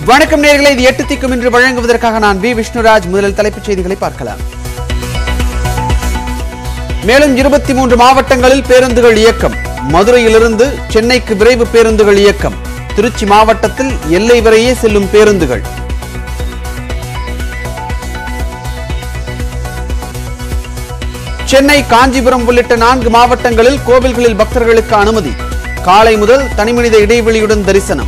வணக்கம் நேர்களை இது எட்டு திக்கும் என்று வழங்குவதற்காக நான் வி விஷ்ணுராஜ் முதலில் தலைப்புச் செய்திகளை பார்க்கலாம் மேலும் இருபத்தி மூன்று மாவட்டங்களில் பேருந்துகள் இயக்கம் மதுரையிலிருந்து சென்னைக்கு விரைவு பேருந்துகள் இயக்கம் திருச்சி மாவட்டத்தில் எல்லை வரையே செல்லும் பேருந்துகள் சென்னை காஞ்சிபுரம் உள்ளிட்ட நான்கு மாவட்டங்களில் கோவில்களில் பக்தர்களுக்கு அனுமதி காலை முதல் தனிமனித இடைவெளியுடன் தரிசனம்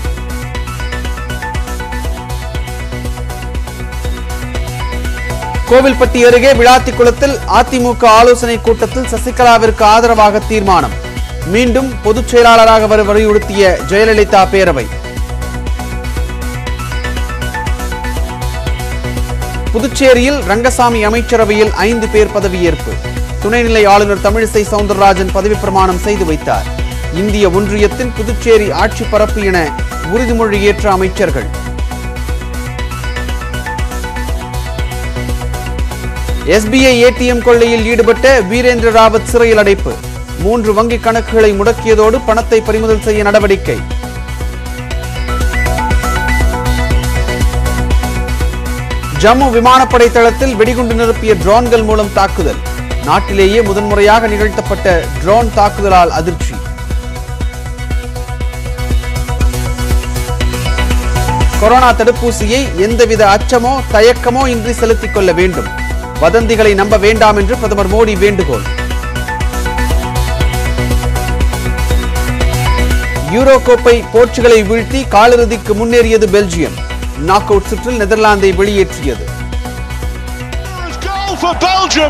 கோவில்பட்டி அருகே விளாத்திக்குளத்தில் அதிமுக ஆலோசனை கூட்டத்தில் சசிகலாவிற்கு ஆதரவாக தீர்மானம் மீண்டும் பொதுச் செயலாளராக வர வலியுறுத்திய ஜெயலலிதா பேரவை புதுச்சேரியில் ரங்கசாமி அமைச்சரவையில் ஐந்து பேர் பதவியேற்பு துணைநிலை ஆளுநர் தமிழிசை சவுந்தரராஜன் பதவி பிரமாணம் செய்து வைத்தார் இந்திய ஒன்றியத்தின் புதுச்சேரி ஆட்சி பரப்பு என உறுதிமொழி ஏற்ற அமைச்சர்கள் எஸ்பிஐ ஏடிஎம் கொள்ளையில் ஈடுபட்ட வீரேந்திர ராவத் சிறையில் அடைப்பு மூன்று வங்கிக் கணக்குகளை முடக்கியதோடு பணத்தை பறிமுதல் செய்ய நடவடிக்கை ஜம்மு விமானப்படை தளத்தில் வெடிகுண்டு நிரப்பிய ட்ரோன்கள் மூலம் தாக்குதல் நாட்டிலேயே முதன்முறையாக நிகழ்த்தப்பட்ட ட்ரோன் தாக்குதலால் அதிர்ச்சி கொரோனா தடுப்பூசியை எந்தவித அச்சமோ தயக்கமோ இன்றி செலுத்திக் கொள்ள வேண்டும் வதந்திகளை நம்ப வேண்டாம் என்று பிரதமர் மோடி வேண்டுகோள் யூரோ கோப்பை போர்ச்சுகலை வீழ்த்தி காலிறுதிக்கு முன்னேறியது பெல்ஜியம் நாக் அவுட் சுற்றில் நெதர்லாந்தை வெளியேற்றியது Goal for Belgium.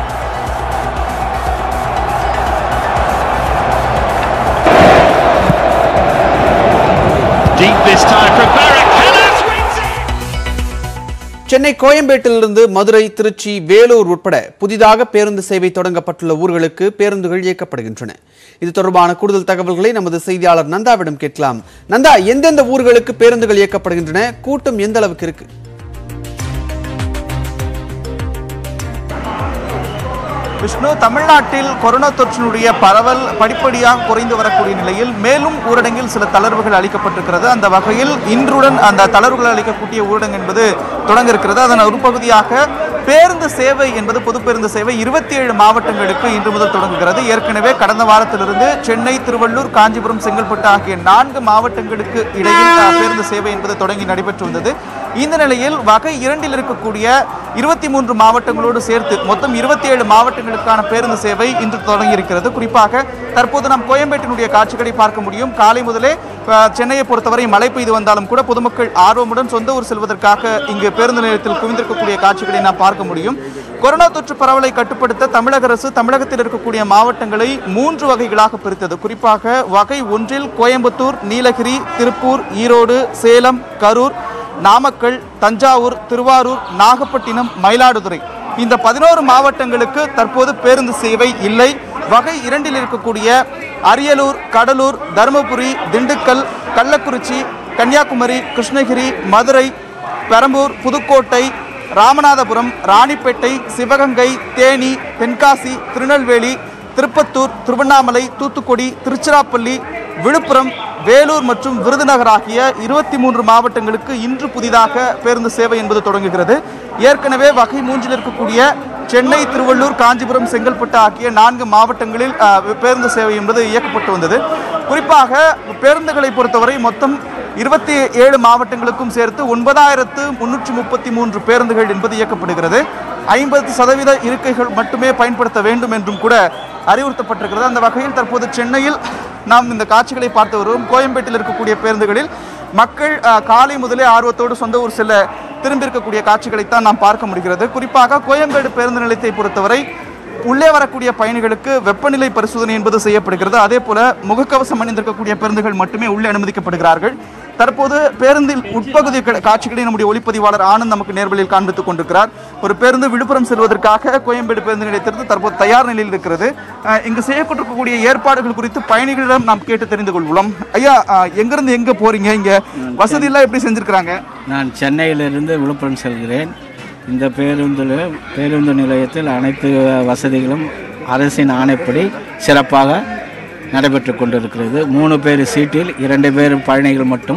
Deep this time from Barrett. Henners wins it. Chennai கோயம்பேட்டிலிருந்து Madurai Trichy Vellore உட்பட புதிதாக பேருந்து சேவை தொடங்கப்பட்டுள்ள ஊர்களுக்கு பேருந்துகள் இயக்கப்படுகின்றன இது தொடர்பான கூடுதல் தகவல்களை நமது செய்தியாளர் நந்தாவிடம் கேட்கலாம் நந்தா எந்தெந்த ஊர்களுக்கு பேருந்துகள் இயக்கப்படுகின்றன கூட்டம் எந்த அளவுக்கு இருக்கு விஷ்ணு தமிழ்நாட்டில் கொரோனா தொற்றினுடைய பரவல் படிப்படியாக குறைந்து வரக்கூடிய நிலையில் மேலும் ஊரடங்கில் சில தளர்வுகள் அளிக்கப்பட்டிருக்கிறது அந்த வகையில் இன்றுடன் அந்த தளர்வுகள் அளிக்கக்கூடிய ஊரடங்கு என்பது தொடங்க இருக்கிறது அதன் ஒரு பகுதியாக பேருந்து சேவை என்பது பொது பேருந்து சேவை இருபத்தி ஏழு மாவட்டங்களுக்கு இன்று முதல் தொடங்குகிறது ஏற்கனவே கடந்த வாரத்திலிருந்து சென்னை திருவள்ளூர் காஞ்சிபுரம் செங்கல்பட்டு ஆகிய நான்கு மாவட்டங்களுக்கு இடையில் அஹ், பேருந்து சேவை என்பது தொடங்கி நடைபெற்று வந்தது இந்த நிலையில் வகை இரண்டில் இருக்கக்கூடிய இருபத்தி மூன்று மாவட்டங்களோடு சேர்த்து மொத்தம் இருபத்தி ஏழு மாவட்டங்களுக்கான பேருந்து சேவை இன்று தொடங்கி இருக்கிறது குறிப்பாக தற்போது நாம் கோயம்பேட்டினுடைய காட்சிகளை பார்க்க முடியும் காலை முதலே அஹ், சென்னையை பொறுத்தவரை மழை பெய்து வந்தாலும் கூட பொதுமக்கள் ஆர்வமுடன் சொந்த ஊர் செல்வதற்காக இங்கு பேருந்து நிலையத்தில் குவிந்திருக்கக்கூடிய காட்சிகளை நாம் பார்க்க முடியும் கொரோனா தொற்று பரவலை கட்டுப்படுத்த தமிழக அரசு தமிழகத்தில் இருக்கக்கூடிய மாவட்டங்களை மூன்று வகைகளாக பிரித்தது குறிப்பாக வகை ஒன்றில் கோயம்புத்தூர் நீலகிரி திருப்பூர் ஈரோடு சேலம் கரூர் நாமக்கல் தஞ்சாவூர் திருவாரூர் நாகப்பட்டினம் மயிலாடுதுறை இந்த பதினோரு மாவட்டங்களுக்கு தற்போது பேருந்து சேவை இல்லை வகை இரண்டில் இருக்கக்கூடிய அரியலூர் கடலூர் தருமபுரி திண்டுக்கல் கள்ளக்குறிச்சி கன்னியாகுமரி கிருஷ்ணகிரி மதுரை பெரம்பூர் புதுக்கோட்டை ராமநாதபுரம் ராணிப்பேட்டை சிவகங்கை தேனி தென்காசி திருநெல்வேலி திருப்பத்தூர் திருவண்ணாமலை தூத்துக்குடி திருச்சிராப்பள்ளி விழுப்புரம் வேலூர் மற்றும் விருதுநகர் ஆகிய இருபத்தி மூன்று மாவட்டங்களுக்கு இன்று புதிதாக பேருந்து சேவை என்பது தொடங்குகிறது ஏற்கனவே வகை மூன்றில் இருக்கக்கூடிய சென்னை திருவள்ளூர் காஞ்சிபுரம் செங்கல்பட்டு ஆகிய நான்கு மாவட்டங்களில் அஹ், பேருந்து சேவை என்பது இயக்கப்பட்டு வந்தது குறிப்பாக பேருந்துகளை பொறுத்தவரை மொத்தம் இருபத்தி ஏழு மாவட்டங்களுக்கும் சேர்த்து ஒன்பதாயிரத்து முன்னூற்றி முப்பத்தி மூன்று பேருந்துகள் என்பது இயக்கப்படுகிறது ஐம்பது சதவீத இருக்கைகள் மட்டுமே பயன்படுத்த வேண்டும் என்றும் கூட அறிவுறுத்தப்பட்டிருக்கிறது அந்த வகையில் தற்போது சென்னையில் நாம் இந்த காட்சிகளை பார்த்து வருவோம் கோயம்பேட்டில் இருக்கக்கூடிய பேருந்துகளில் மக்கள் அஹ், காலை முதலே ஆர்வத்தோடு சொந்த ஊர் செல்ல திரும்பியிருக்கக்கூடிய காட்சிகளைத்தான் நாம் பார்க்க முடிகிறது குறிப்பாக கோயம்பேடு பேருந்து நிலையத்தை பொறுத்தவரை உள்ளே வரக்கூடிய பயணிகளுக்கு வெப்பநிலை பரிசோதனை என்பது செய்யப்படுகிறது அதே போல முகக்கவசம் அணிந்திருக்கக்கூடிய பேருந்துகள் மட்டுமே உள்ளே அனுமதிக்கப்படுகிறார்கள் தற்போது பேருந்தில் உட்பகுதி க- காட்சிகளை நம்முடைய ஒளிப்பதிவாளர் ஆனந்த் நமக்கு நேர்வழியில் காண்பித்துக் கொண்டிருக்கிறார் ஒரு பேருந்து விழுப்புரம் செல்வதற்காக கோயம்பேடு பேருந்து நிலையத்திற்கு தற்போது தயார் நிலையில் இருக்கிறது அஹ், இங்கு செய்யப்பட்டிருக்கக்கூடிய ஏற்பாடுகள் குறித்து பயணிகளிடம் நாம் கேட்டு தெரிந்து கொள்வோம் ஐயா அஹ், எங்கிருந்து எங்க போறீங்க இங்க வசதி எல்லாம் எப்படி செஞ்சிருக்கிறாங்க நான் சென்னையிலிருந்து விழுப்புரம் செல்கிறேன் இந்த பேருந்தில் பேருந்து நிலையத்தில் அனைத்து வசதிகளும் அரசின் ஆணைப்படி சிறப்பாக நடைபெற்று கொண்டிருக்கிறது மூணு பேர் சீட்டில் இரண்டு பேர் பயணிகள் மட்டும்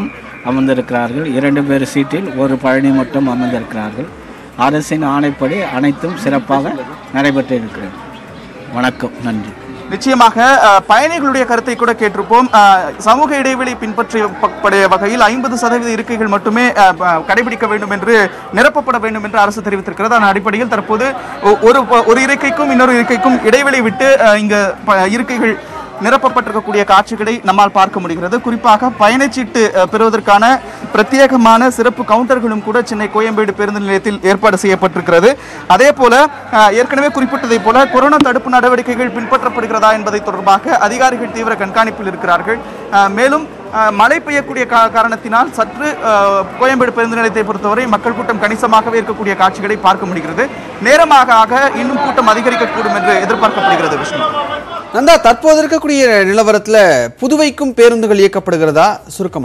அமர்ந்திருக்கிறார்கள் இரண்டு பேர் சீட்டில் ஒரு பழனி மட்டும் அமர்ந்திருக்கிறார்கள் அரசின் ஆணைப்படி அனைத்தும் சிறப்பாக நடைபெற்று இருக்கிறது வணக்கம் நன்றி நிச்சயமாக அஹ், பயணிகளுடைய கருத்தை கூட கேட்டிருப்போம் அஹ், சமூக இடைவெளி பின்பற்றப்படைய வகையில் ஐம்பது சதவீத இருக்கைகள் மட்டுமே அஹ், ப- கடைபிடிக்க வேண்டும் என்று நிரப்பப்பட வேண்டும் என்று அரசு தெரிவித்திருக்கிறது அதன் அடிப்படையில் தற்போது ஒ- ஒரு ப- ஒரு இருக்கைக்கும் இன்னொரு இருக்கைக்கும் இடைவெளி விட்டு அஹ், இங்கு ப- இருக்கைகள் நிரப்பப்பட்டிருக்கக்கூடிய காட்சிகளை நம்மால் பார்க்க முடிகிறது குறிப்பாக பயணச்சீட்டு அஹ், பெறுவதற்கான பிரத்யேகமான சிறப்பு கவுண்டர்களும் கூட சென்னை கோயம்பேடு பேருந்து நிலையத்தில் ஏற்பாடு செய்யப்பட்டிருக்கிறது அதே போல அஹ், ஏற்கனவே குறிப்பிட்டதைப் போல கொரோனா தடுப்பு நடவடிக்கைகள் பின்பற்றப்படுகிறதா என்பதை தொடர்பாக அதிகாரிகள் தீவிர கண்காணிப்பில் இருக்கிறார்கள் அஹ், மேலும் அஹ், மழை பெய்யக்கூடிய கா- காரணத்தினால் சற்று அஹ், கோயம்பேடு பேருந்து நிலையத்தை பொறுத்தவரை மக்கள் கூட்டம் கணிசமாகவே இருக்கக்கூடிய காட்சிகளை பார்க்க முடிகிறது நேரமாக ஆக இன்னும் கூட்டம் அதிகரிக்கக்கூடும் என்று எதிர்பார்க்கப்படுகிறது விஷ்ணு நந்தா தற்போது இருக்கக்கூடிய நிலவரத்துல புதுவைக்கும் பேருந்துகள் இயக்கப்படுகிறதா சுருக்கமா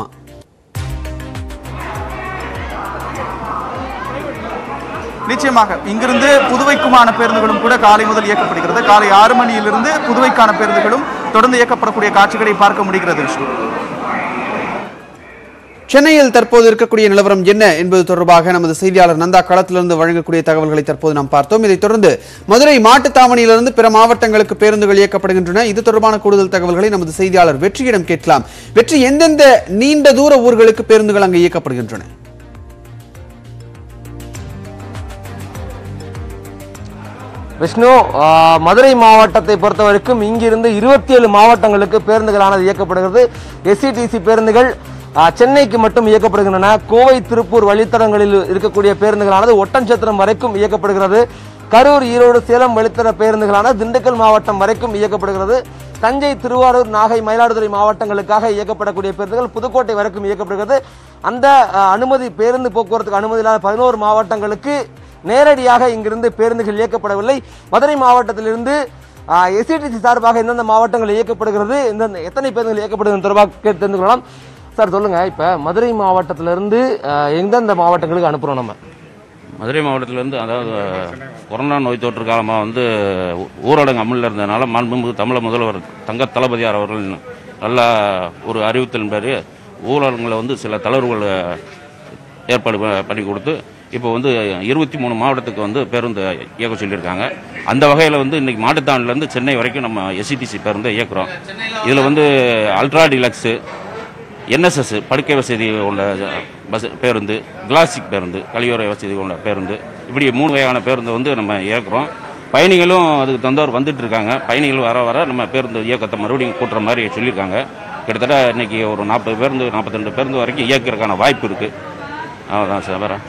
நிச்சயமாக இங்கிருந்து புதுவைக்குமான பேருந்துகளும் கூட காலை முதல் இயக்கப்படுகிறது காலை ஆறு மணியிலிருந்து புதுவைக்கான பேருந்துகளும் தொடர்ந்து இயக்கப்படக்கூடிய காட்சிகளை பார்க்க முடிகிறது விஷ்ணு சென்னையில் தற்போது இருக்கக்கூடிய நிலவரம் என்ன என்பது தொடர்பாக நமது செய்தியாளர் நந்தா களத்திலிருந்து வழங்கக்கூடிய தகவல்களை தற்போது நாம் பார்த்தோம் இதைத் தொடர்ந்து மதுரை மாட்டுத்தாவணியிலிருந்து பிற மாவட்டங்களுக்கு பேருந்துகள் இயக்கப்படுகின்றன இது தொடர்பான கூடுதல் தகவல்களை நமது செய்தியாளர் வெற்றியிடம் கேட்கலாம் வெற்றி எந்தெந்த நீண்ட தூர ஊர்களுக்கு பேருந்துகள் அங்கு இயக்கப்படுகின்றன விஷ்ணு ஆ, மதுரை மாவட்டத்தை பொறுத்த வரைக்கும் இங்கிருந்து இருபத்தி ஏழு மாவட்டங்களுக்கு பேருந்துகளானது இயக்கப்படுகிறது எஸ்சிடிசி பேருந்துகள் ஆ, சென்னைக்கு மட்டும் இயக்கப்படுகின்றன கோவை திருப்பூர் வழித்தடங்களில் இருக்கக்கூடிய பேருந்துகளானது ஒட்டன்சத்திரம் வரைக்கும் இயக்கப்படுகிறது கரூர் ஈரோடு சேலம் வழித்தட பேருந்துகளான திண்டுக்கல் மாவட்டம் வரைக்கும் இயக்கப்படுகிறது தஞ்சை திருவாரூர் நாகை மயிலாடுதுறை மாவட்டங்களுக்காக இயக்கப்படக்கூடிய பேருந்துகள் புதுக்கோட்டை வரைக்கும் இயக்கப்படுகிறது அந்த ஆ, அனுமதி பேருந்து போக்குவரத்துக்கு அனுமதி இல்லாத பதினோரு மாவட்டங்களுக்கு நேரடியாக இங்கிருந்து பேருந்துகள் இயக்கப்படவில்லை மதுரை மாவட்டத்திலிருந்து எஸ்சிடிசி சார்பாக எந்தெந்த மாவட்டங்கள் இயக்கப்படுகிறது எந்தெந்த எத்தனை பேருந்துகள் இயக்கப்படுகிறது தொடர்பாக கேட்டு தெரிந்து கொள்ளலாம் சார் சொல்லுங்க இப்ப மதுரை மாவட்டத்திலிருந்து ஆஹ், எந்தெந்த மாவட்டங்களுக்கு அனுப்புறோம் நம்ம மதுரை மாவட்டத்திலேருந்து அதாவது கொரோனா நோய் தொற்று காலமாக வந்து ஊ- ஊரடங்கு அமலில் இருந்ததுனால மாண்புமிகு தமிழக முதல்வர் தங்க தளபதியார் அவர்கள் நல்ல ஒரு அறிவித்தலின் பேர் ஊரடங்கில் வந்து சில தளர்வுகள் ஏற்பாடு ப- பண்ணி கொடுத்து இப்போ வந்து இருபத்தி மூணு மாவட்டத்துக்கு வந்து பேருந்து இயக்க சொல்லியிருக்காங்க அந்த வகையில் வந்து இன்னைக்கு மாட்டுத்தாவணிலேருந்து சென்னை வரைக்கும் நம்ம எஸ்சிடிசி பேருந்தை இயக்குறோம் இதில் வந்து அல்ட்ரா டிலக்ஸு என்எஸ்எஸ் படுக்கை வசதி உள்ள பஸ் பேருந்து கிளாசிக் பேருந்து கழிவுறை வசதி உள்ள பேருந்து இப்படி மூணு வகையான பேருந்து வந்து நம்ம இயக்குறோம் பயணிகளும் அதுக்கு தந்தவர் வந்துட்டு இருக்காங்க பயணிகள் வர வர நம்ம பேருந்து இயக்கத்தை மறுபடியும் கூட்டுற மாதிரி சொல்லியிருக்காங்க கிட்டத்தட்ட இன்னைக்கு ஒரு நாற்பது பேருந்து நாற்பத்தி பேருந்து வரைக்கும் இயக்கிறதுக்கான வாய்ப்பு இருக்கு அவ்வளோதான் சார் வேற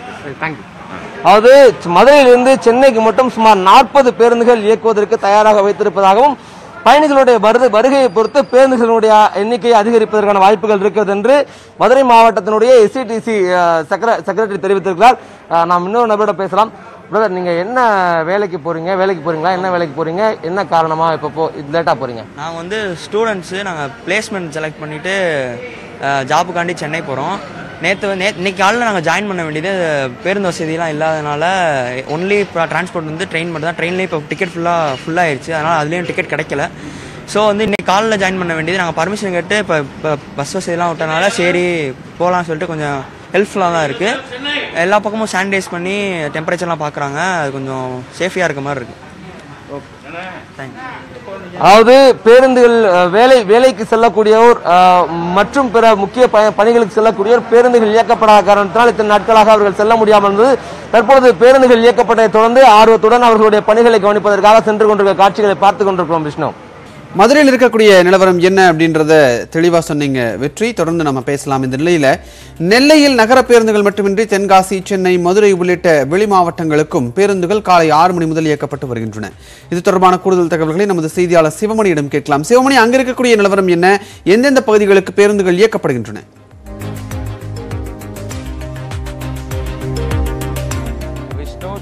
அதாவது மதுரையிலிருந்து சென்னைக்கு மட்டும் சுமார் நாற்பது பேருந்துகள் இயக்குவதற்கு தயாராக வைத்திருப்பதாகவும் பயணிகளுடைய வருது வருகையை பொறுத்து பேருந்துகளுடைய எண்ணிக்கையை அதிகரிப்பதற்கான வாய்ப்புகள் இருக்கிறது என்று மதுரை மாவட்டத்தினுடைய எஸ்சிடிசி செக்ரட்டரி தெரிவித்திருக்கிறார் அஹ், நாம் இன்னொரு நபரிடம் பேசலாம் பிரதர் நீங்க என்ன வேலைக்கு போறீங்க வேலைக்கு போறீங்களா என்ன வேலைக்கு போறீங்க என்ன காரணமா இப்போ போ லேட்டா போறீங்க நாங்கள் வந்து ஸ்டூடெண்ட்ஸு நாங்கள் பிளேஸ்மெண்ட் செலக்ட் பண்ணிவிட்டு ஜாபுக்காண்டி சென்னை போகிறோம் நேற்று நே இன்னைக்கு காலையில் நாங்கள் ஜாயின் பண்ண வேண்டியது பேருந்து வசதியெலாம் இல்லாதனால ஒன்லி இப்போ டிரான்ஸ்போர்ட் வந்து ட்ரெயின் மட்டும் தான் ட்ரெயின்லேயே இப்போ டிக்கெட் ஃபுல்லாக ஃபுல்லாகிடுச்சு அதனால் அதுலேயும் டிக்கெட் கிடைக்கல ஸோ வந்து இன்னைக்கு காலையில் ஜாயின் பண்ண வேண்டியது நாங்கள் பர்மிஷன் கேட்டு இப்போ இப்போ பஸ் வசதியெல்லாம் விட்டனால சரி போகலாம்னு சொல்லிட்டு கொஞ்சம் ஹெல்ப்ஃபுல்லாக தான் இருக்குது எல்லா பக்கமும் சானிடைஸ் பண்ணி டெம்பரேச்சர்லாம் பார்க்குறாங்க அது கொஞ்சம் சேஃபியாக இருக்க மாதிரி இருக்குது தேங்க்யூ அதாவது பேருந்துகள் அஹ், வேலை வேலைக்கு செல்லக்கூடியோர் அஹ், மற்றும் பிற முக்கிய ப- பணிகளுக்கு செல்லக்கூடியோர் பேருந்துகள் இயக்கப்படாத காரணத்தினால் இத்தனை நாட்களாக அவர்கள் செல்ல முடியாமல் இருந்தது தற்பொழுது பேருந்துகள் இயக்கப்பட்டதை தொடர்ந்து ஆர்வத்துடன் அவர்களுடைய பணிகளை கவனிப்பதற்காக சென்று கொண்டிருக்கிற காட்சிகளை பார்த்து கொண்டிருக்கிறோம் விஷ்ணு மதுரையில் இருக்கக்கூடிய நிலவரம் என்ன அப்படின்றத தெளிவா சொன்னீங்க வெற்றி தொடர்ந்து நம்ம பேசலாம் இந்த நிலையில நெல்லையில் நகர பேருந்துகள் மட்டுமின்றி தென்காசி சென்னை மதுரை உள்ளிட்ட வெளி மாவட்டங்களுக்கும் பேருந்துகள் காலை ஆறு மணி முதல் இயக்கப்பட்டு வருகின்றன இது தொடர்பான கூடுதல் தகவல்களை நமது செய்தியாளர் சிவமணியிடம் கேட்கலாம் சிவமணி அங்க இருக்கக்கூடிய நிலவரம் என்ன எந்தெந்த பகுதிகளுக்கு பேருந்துகள் இயக்கப்படுகின்றன விஷ்ணு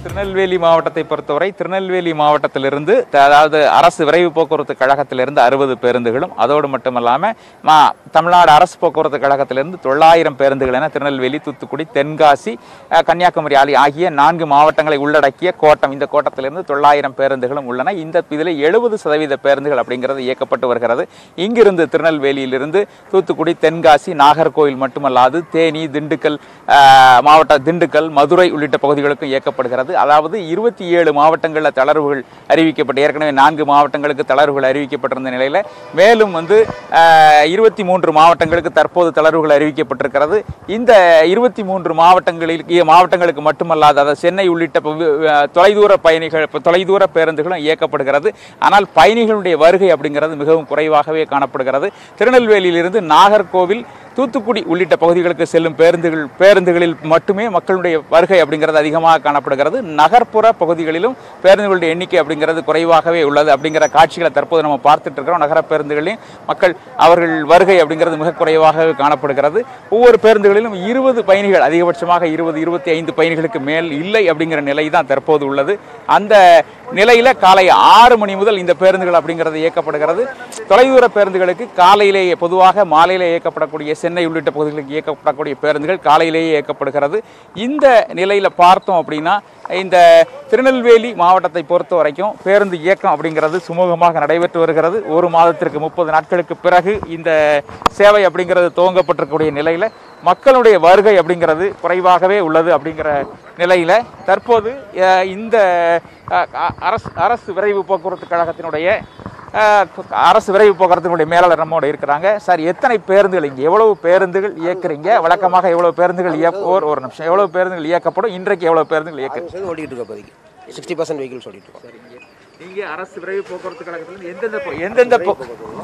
திருநெல்வேலி மாவட்டத்தை பொறுத்தவரை திருநெல்வேலி மாவட்டத்திலிருந்து த- அதாவது அரசு விரைவு போக்குவரத்து கழகத்திலிருந்து அறுபது பேருந்துகளும் அதோடு மட்டுமல்லாமல் மா தமிழ்நாடு அரசு போக்குவரத்து கழகத்திலிருந்து தொள்ளாயிரம் பேருந்துகள் என திருநெல்வேலி தூத்துக்குடி தென்காசி அஹ், கன்னியாகுமரி ஆலி ஆகிய நான்கு மாவட்டங்களை உள்ளடக்கிய கோட்டம் இந்த கோட்டத்திலிருந்து தொள்ளாயிரம் பேருந்துகளும் உள்ளன இந்த இதில் எழுபது சதவீத பேருந்துகள் அப்படிங்கிறது இயக்கப்பட்டு வருகிறது இங்கிருந்து திருநெல்வேலியிலிருந்து தூத்துக்குடி தென்காசி நாகர்கோவில் மட்டுமல்லாது தேனி திண்டுக்கல் அஹ், மாவட்ட திண்டுக்கல் மதுரை உள்ளிட்ட பகுதிகளுக்கும் இயக்கப்படுகிறது அதாவது இருபத்தி ஏழு மாவட்டங்களில் தளர்வுகள் அறிவிக்கப்பட்டு ஏற்கனவே நான்கு மாவட்டங்களுக்கு தளர்வுகள் அறிவிக்கப்பட்டிருந்த நிலையில் மேலும் வந்து இருபத்தி மூன்று மாவட்டங்களுக்கு தற்போது தளர்வுகள் அறிவிக்கப்பட்டிருக்கிறது இந்த இருபத்தி மூன்று மாவட்டங்களில் மாவட்டங்களுக்கு மட்டுமல்லாது அதாவது சென்னை உள்ளிட்ட பகு- அஹ், தொலைதூர பயணிகள் தொலைதூர பேருந்துகளும் இயக்கப்படுகிறது ஆனால் பயணிகளுடைய வருகை அப்படிங்கிறது மிகவும் குறைவாகவே காணப்படுகிறது திருநெல்வேலியிலிருந்து நாகர்கோவில் தூத்துக்குடி உள்ளிட்ட பகுதிகளுக்கு செல்லும் பேருந்துகள் பேருந்துகளில் மட்டுமே மக்களுடைய வருகை அப்படிங்கிறது அதிகமாக காணப்படுகிறது நகர்ப்புற பகுதிகளிலும் பேருந்துகளுடைய எண்ணிக்கை அப்படிங்கிறது குறைவாகவே உள்ளது அப்படிங்கிற காட்சிகளை தற்போது நம்ம பார்த்துட்டு இருக்கிறோம் நகர பேருந்துகளிலும் மக்கள் அவர்கள் வருகை அப்படிங்கிறது மிக குறைவாக காணப்படுகிறது ஒவ்வொரு பேருந்துகளிலும் இருபது பயணிகள் அதிகபட்சமாக இருபது இருபத்தி ஐந்து பயணிகளுக்கு மேல் இல்லை அப்படிங்கிற நிலை தான் தற்போது உள்ளது அந்த நிலையில காலை ஆறு மணி முதல் இந்த பேருந்துகள் அப்படிங்கிறது இயக்கப்படுகிறது தொலைதூர பேருந்துகளுக்கு காலையிலேயே பொதுவாக மாலையிலே இயக்கப்படக்கூடிய சென்னை உள்ளிட்ட பகுதிகளுக்கு இயக்கப்படக்கூடிய பேருந்துகள் காலையிலேயே இயக்கப்படுகிறது இந்த நிலையில பார்த்தோம் அப்படின்னா இந்த திருநெல்வேலி மாவட்டத்தை பொறுத்த வரைக்கும் பேருந்து இயக்கம் அப்படிங்கிறது சுமூகமாக நடைபெற்று வருகிறது ஒரு மாதத்திற்கு முப்பது நாட்களுக்கு பிறகு இந்த சேவை அப்படிங்கிறது துவங்கப்பட்டிருக்கக்கூடிய நிலையில மக்களுடைய வருகை அப்படிங்கிறது குறைவாகவே உள்ளது அப்படிங்கிற நிலையில தற்போது அஹ், இந்த அஹ், அ- அரசு அரசு விரைவு போக்குவரத்து கழகத்தினுடைய அஹ், அரசு விரைவு போக்குவரத்தினுடைய மேலாளர் நம்மோடு இருக்கிறாங்க சார் எத்தனை பேருந்துகள் இங்கே எவ்வளவு பேருந்துகள் இயக்குறீங்க வழக்கமாக எவ்வளவு பேருந்துகள் இயக்க ஒரு ஒரு நிமிஷம் எவ்வளவு பேருந்துகள் இயக்கப்படும் இன்றைக்கு எவ்வளவு பேருந்துகள் இயக்குறீங்க சேர்ந்து ஓடிட்டு இருக்கோம் இப்போதைக்கு சிக்ஸ்டி பர்சன்ட் வெஹிக்கிள்ஸ் ஓடிட்டு இருக்கோம் நீங்க அரசு விரைவு போக்குவரத்து கழகத்திலிருந்து எந்தெந்த போ- எந்தெந்த போ-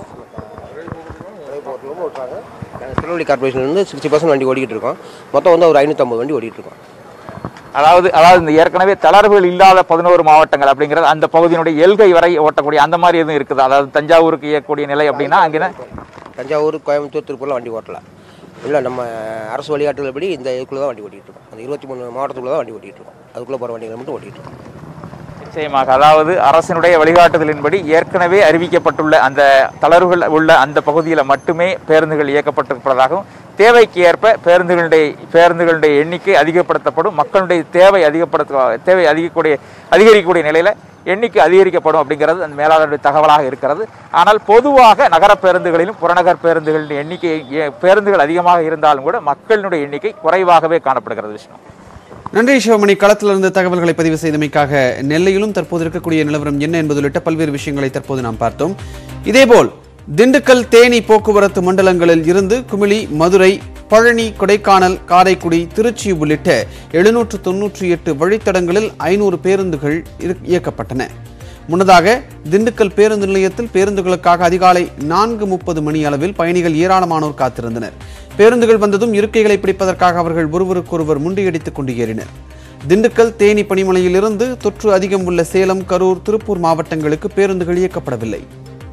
ஓட்டுறாங்க திருநெல்வேலி கார்பரேஷன்லேருந்து சிக்ஸ்டி பர்சன்ட் வண்டி ஓடிட்டு இருக்கோம் மொத்தம் வந்து ஒரு ஐநூற்றம்பது வண்டி ஓடிட்டு இருக்கோம் அதாவது அதாவது இந்த ஏற்கனவே தளர்வுகள் இல்லாத பதினோரு மாவட்டங்கள் அப்படிங்கிறது அந்த பகுதியினுடைய எல்கை வரை ஓட்டக்கூடிய அந்த மாதிரி எதுவும் இருக்குது அதாவது தஞ்சாவூருக்கு இயக்கக்கூடிய நிலை அப்படின்னா அங்கே தஞ்சாவூர் கோயம்புத்தூர் திருப்பூர்லாம் வண்டி ஓட்டலாம் இல்லை நம்ம அரசு வழிகாட்டுதல்படி இந்த இதுக்குள்ளே தான் வண்டி ஓட்டிட்டு இருக்கோம் அந்த இருபத்தி மூணு மாவட்டத்துக்குள்ள தான் வண்டி ஓட்டிட்டு இருக்கோம் அதுக்குள்ளே போகிற வண்டிகளை மட்டும் ஓட்டிட்டு இருக்கோம் நிச்சயமாக அதாவது அரசினுடைய வழிகாட்டுதலின்படி ஏற்கனவே அறிவிக்கப்பட்டுள்ள அந்த தளர்வுகள் உள்ள அந்த பகுதியில் மட்டுமே பேருந்துகள் இயக்கப்பட்டிருப்பதாகவும் தேவைக்கு ஏற்ப பேருந்துகளுடைய பேருந்துகளுடைய எண்ணிக்கை அதிகப்படுத்தப்படும் மக்களுடைய தேவை அதிகப்படுத்த தேவை அதிகக்கூடிய அதிகரிக்கக்கூடிய நிலையில் எண்ணிக்கை அதிகரிக்கப்படும் அப்படிங்கிறது அந்த மேலாளருடைய தகவலாக இருக்கிறது ஆனால் பொதுவாக நகர பேருந்துகளிலும் புறநகர் பேருந்துகளின் எண்ணிக்கை எ- பேருந்துகள் அதிகமாக இருந்தாலும் கூட மக்களினுடைய எண்ணிக்கை குறைவாகவே காணப்படுகிறது விஷ்ணு நன்றி சிவமணி களத்திலிருந்து தகவல்களை பதிவு செய்தமைக்காக நெல்லையிலும் தற்போது இருக்கக்கூடிய நிலவரம் என்ன என்பது உள்ளிட்ட பல்வேறு விஷயங்களை தற்போது நாம் பார்த்தோம் இதேபோல் திண்டுக்கல் தேனி போக்குவரத்து மண்டலங்களில் இருந்து குமிளி மதுரை பழனி கொடைக்கானல் காரைக்குடி திருச்சி உள்ளிட்ட எழுநூற்று தொன்னூற்றி எட்டு வழித்தடங்களில் ஐநூறு பேருந்துகள் இரு- இயக்கப்பட்டன முன்னதாக திண்டுக்கல் பேருந்து நிலையத்தில் பேருந்துகளுக்காக அதிகாலை நான்கு முப்பது மணி அளவில் பயணிகள் ஏராளமானோர் காத்திருந்தனர் பேருந்துகள் வந்ததும் இருக்கைகளை பிடிப்பதற்காக அவர்கள் ஒருவருக்கொருவர் முண்டியடித்துக் கொண்டு ஏறினர் திண்டுக்கல் தேனி பனிமலையிலிருந்து தொற்று அதிகம் உள்ள சேலம் கரூர் திருப்பூர் மாவட்டங்களுக்கு பேருந்துகள் இயக்கப்படவில்லை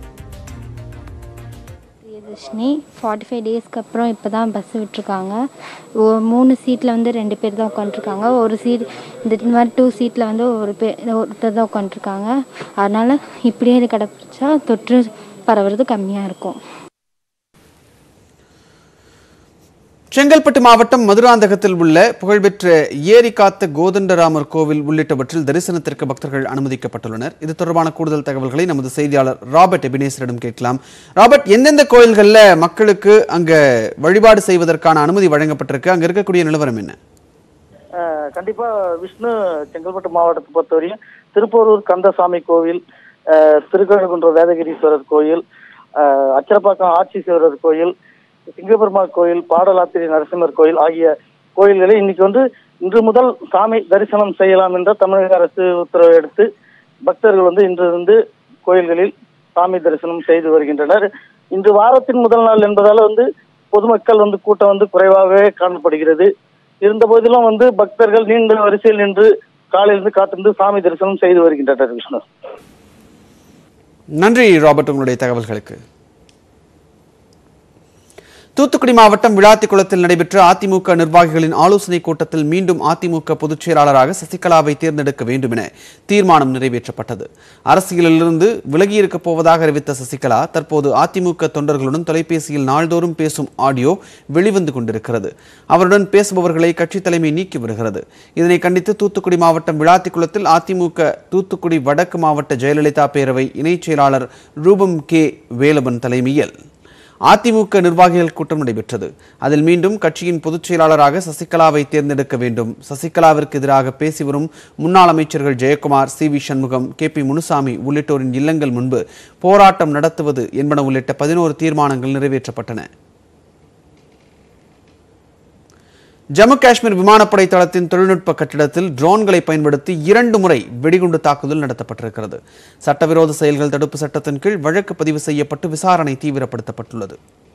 பிரியதர்ஷினி ஃபார்ட்டி ஃபைவ் டேஸ்க்கு அப்புறம் இப்போ தான் பஸ் விட்டுருக்காங்க ஒ- மூணு சீட்டில் வந்து ரெண்டு பேர் தான் உட்காந்துருக்காங்க ஒரு சீட் இந்த மாதிரி டூ சீட்டில் வந்து ஒரு பேர் ஒருத்தர் தான் உட்காந்துருக்காங்க அதனால் இப்படியே இது கிடப்பிச்சா தொற்று பரவுறது கம்மியாக இருக்கும் செங்கல்பட்டு மாவட்டம் மதுராந்தகத்தில் உள்ள புகழ்பெற்ற ஏரி காத்த கோதண்டராமர் கோவில் உள்ளிட்டவற்றில் தரிசனத்திற்கு பக்தர்கள் அனுமதிக்கப்பட்டுள்ளனர் இது தொடர்பான கூடுதல் தகவல்களை நமது செய்தியாளர் ராபர்ட் எபினேசரிடம் கேட்கலாம் ராபர்ட் எந்தெந்த கோயில்களில் மக்களுக்கு அங்க வழிபாடு செய்வதற்கான அனுமதி வழங்கப்பட்டிருக்கு அங்க இருக்கக்கூடிய நிலவரம் என்ன அஹ் கண்டிப்பா விஷ்ணு செங்கல்பட்டு மாவட்டத்தை பொறுத்தவரையும் திருப்போரூர் கந்தசாமி கோவில் அஹ் திருக்கழுகுன்ற வேதகிரீஸ்வரர் கோயில் அஹ் அச்சரப்பாக்கம் ஆட்சிசேவரர் கோயில் சிங்கபெருமாள் கோயில் பாடலாத்திரி நரசிம்மர் கோயில் ஆகிய கோயில்களை இன்னைக்கு வந்து இன்று முதல் சாமி தரிசனம் செய்யலாம் என்ற தமிழக அரசு உத்தரவு எடுத்து பக்தர்கள் வந்து இன்றிருந்து கோயில்களில் சாமி தரிசனம் செய்து வருகின்றனர் இன்று வாரத்தின் முதல் நாள் என்பதால வந்து பொதுமக்கள் வந்து கூட்டம் வந்து குறைவாகவே காணப்படுகிறது இருந்த போதிலும் வந்து பக்தர்கள் நீண்ட வரிசையில் நின்று காலையிலிருந்து காத்திருந்து சாமி தரிசனம் செய்து வருகின்றனர் விஷ்ணு நன்றி ராபர்ட் உங்களுடைய தகவல்களுக்கு தூத்துக்குடி மாவட்டம் விளாத்திக்குளத்தில் நடைபெற்ற அதிமுக நிர்வாகிகளின் ஆலோசனைக் கூட்டத்தில் மீண்டும் அதிமுக பொதுச் செயலாளராக சசிகலாவை தேர்ந்தெடுக்க வேண்டும் என தீர்மானம் நிறைவேற்றப்பட்டது அரசியலிலிருந்து விலகியிருக்கப் போவதாக அறிவித்த சசிகலா தற்போது அதிமுக தொண்டர்களுடன் தொலைபேசியில் நாள்தோறும் பேசும் ஆடியோ வெளிவந்து கொண்டிருக்கிறது அவருடன் பேசுபவர்களை கட்சித் தலைமை நீக்கி வருகிறது இதனை கண்டித்து தூத்துக்குடி மாவட்டம் விளாத்திக்குளத்தில் அதிமுக தூத்துக்குடி வடக்கு மாவட்ட ஜெயலலிதா பேரவை இணைச் செயலாளர் ரூபம் கே வேலவன் தலைமையில் அதிமுக நிர்வாகிகள் கூட்டம் நடைபெற்றது அதில் மீண்டும் கட்சியின் பொதுச் செயலாளராக சசிகலாவை தேர்ந்தெடுக்க வேண்டும் சசிகலாவிற்கு எதிராக பேசி வரும் முன்னாள் அமைச்சர்கள் Jayakumar C V Shanmugam K P Munusamy உள்ளிட்டோரின் இல்லங்கள் முன்பு போராட்டம் நடத்துவது என்பன உள்ளிட்ட பதினோரு தீர்மானங்கள் நிறைவேற்றப்பட்டன ஜம்மு காஷ்மீர் விமானப்படை தளத்தின் தொழில்நுட்ப கட்டிடத்தில் ட்ரோன்களை பயன்படுத்தி இரண்டு முறை வெடிகுண்டு தாக்குதல் நடத்தப்பட்டிருக்கிறது சட்டவிரோத செயல்கள் தடுப்பு சட்டத்தின் கீழ் வழக்கு பதிவு செய்யப்பட்டு விசாரணை தீவிரப்படுத்தப்பட்டுள்ளது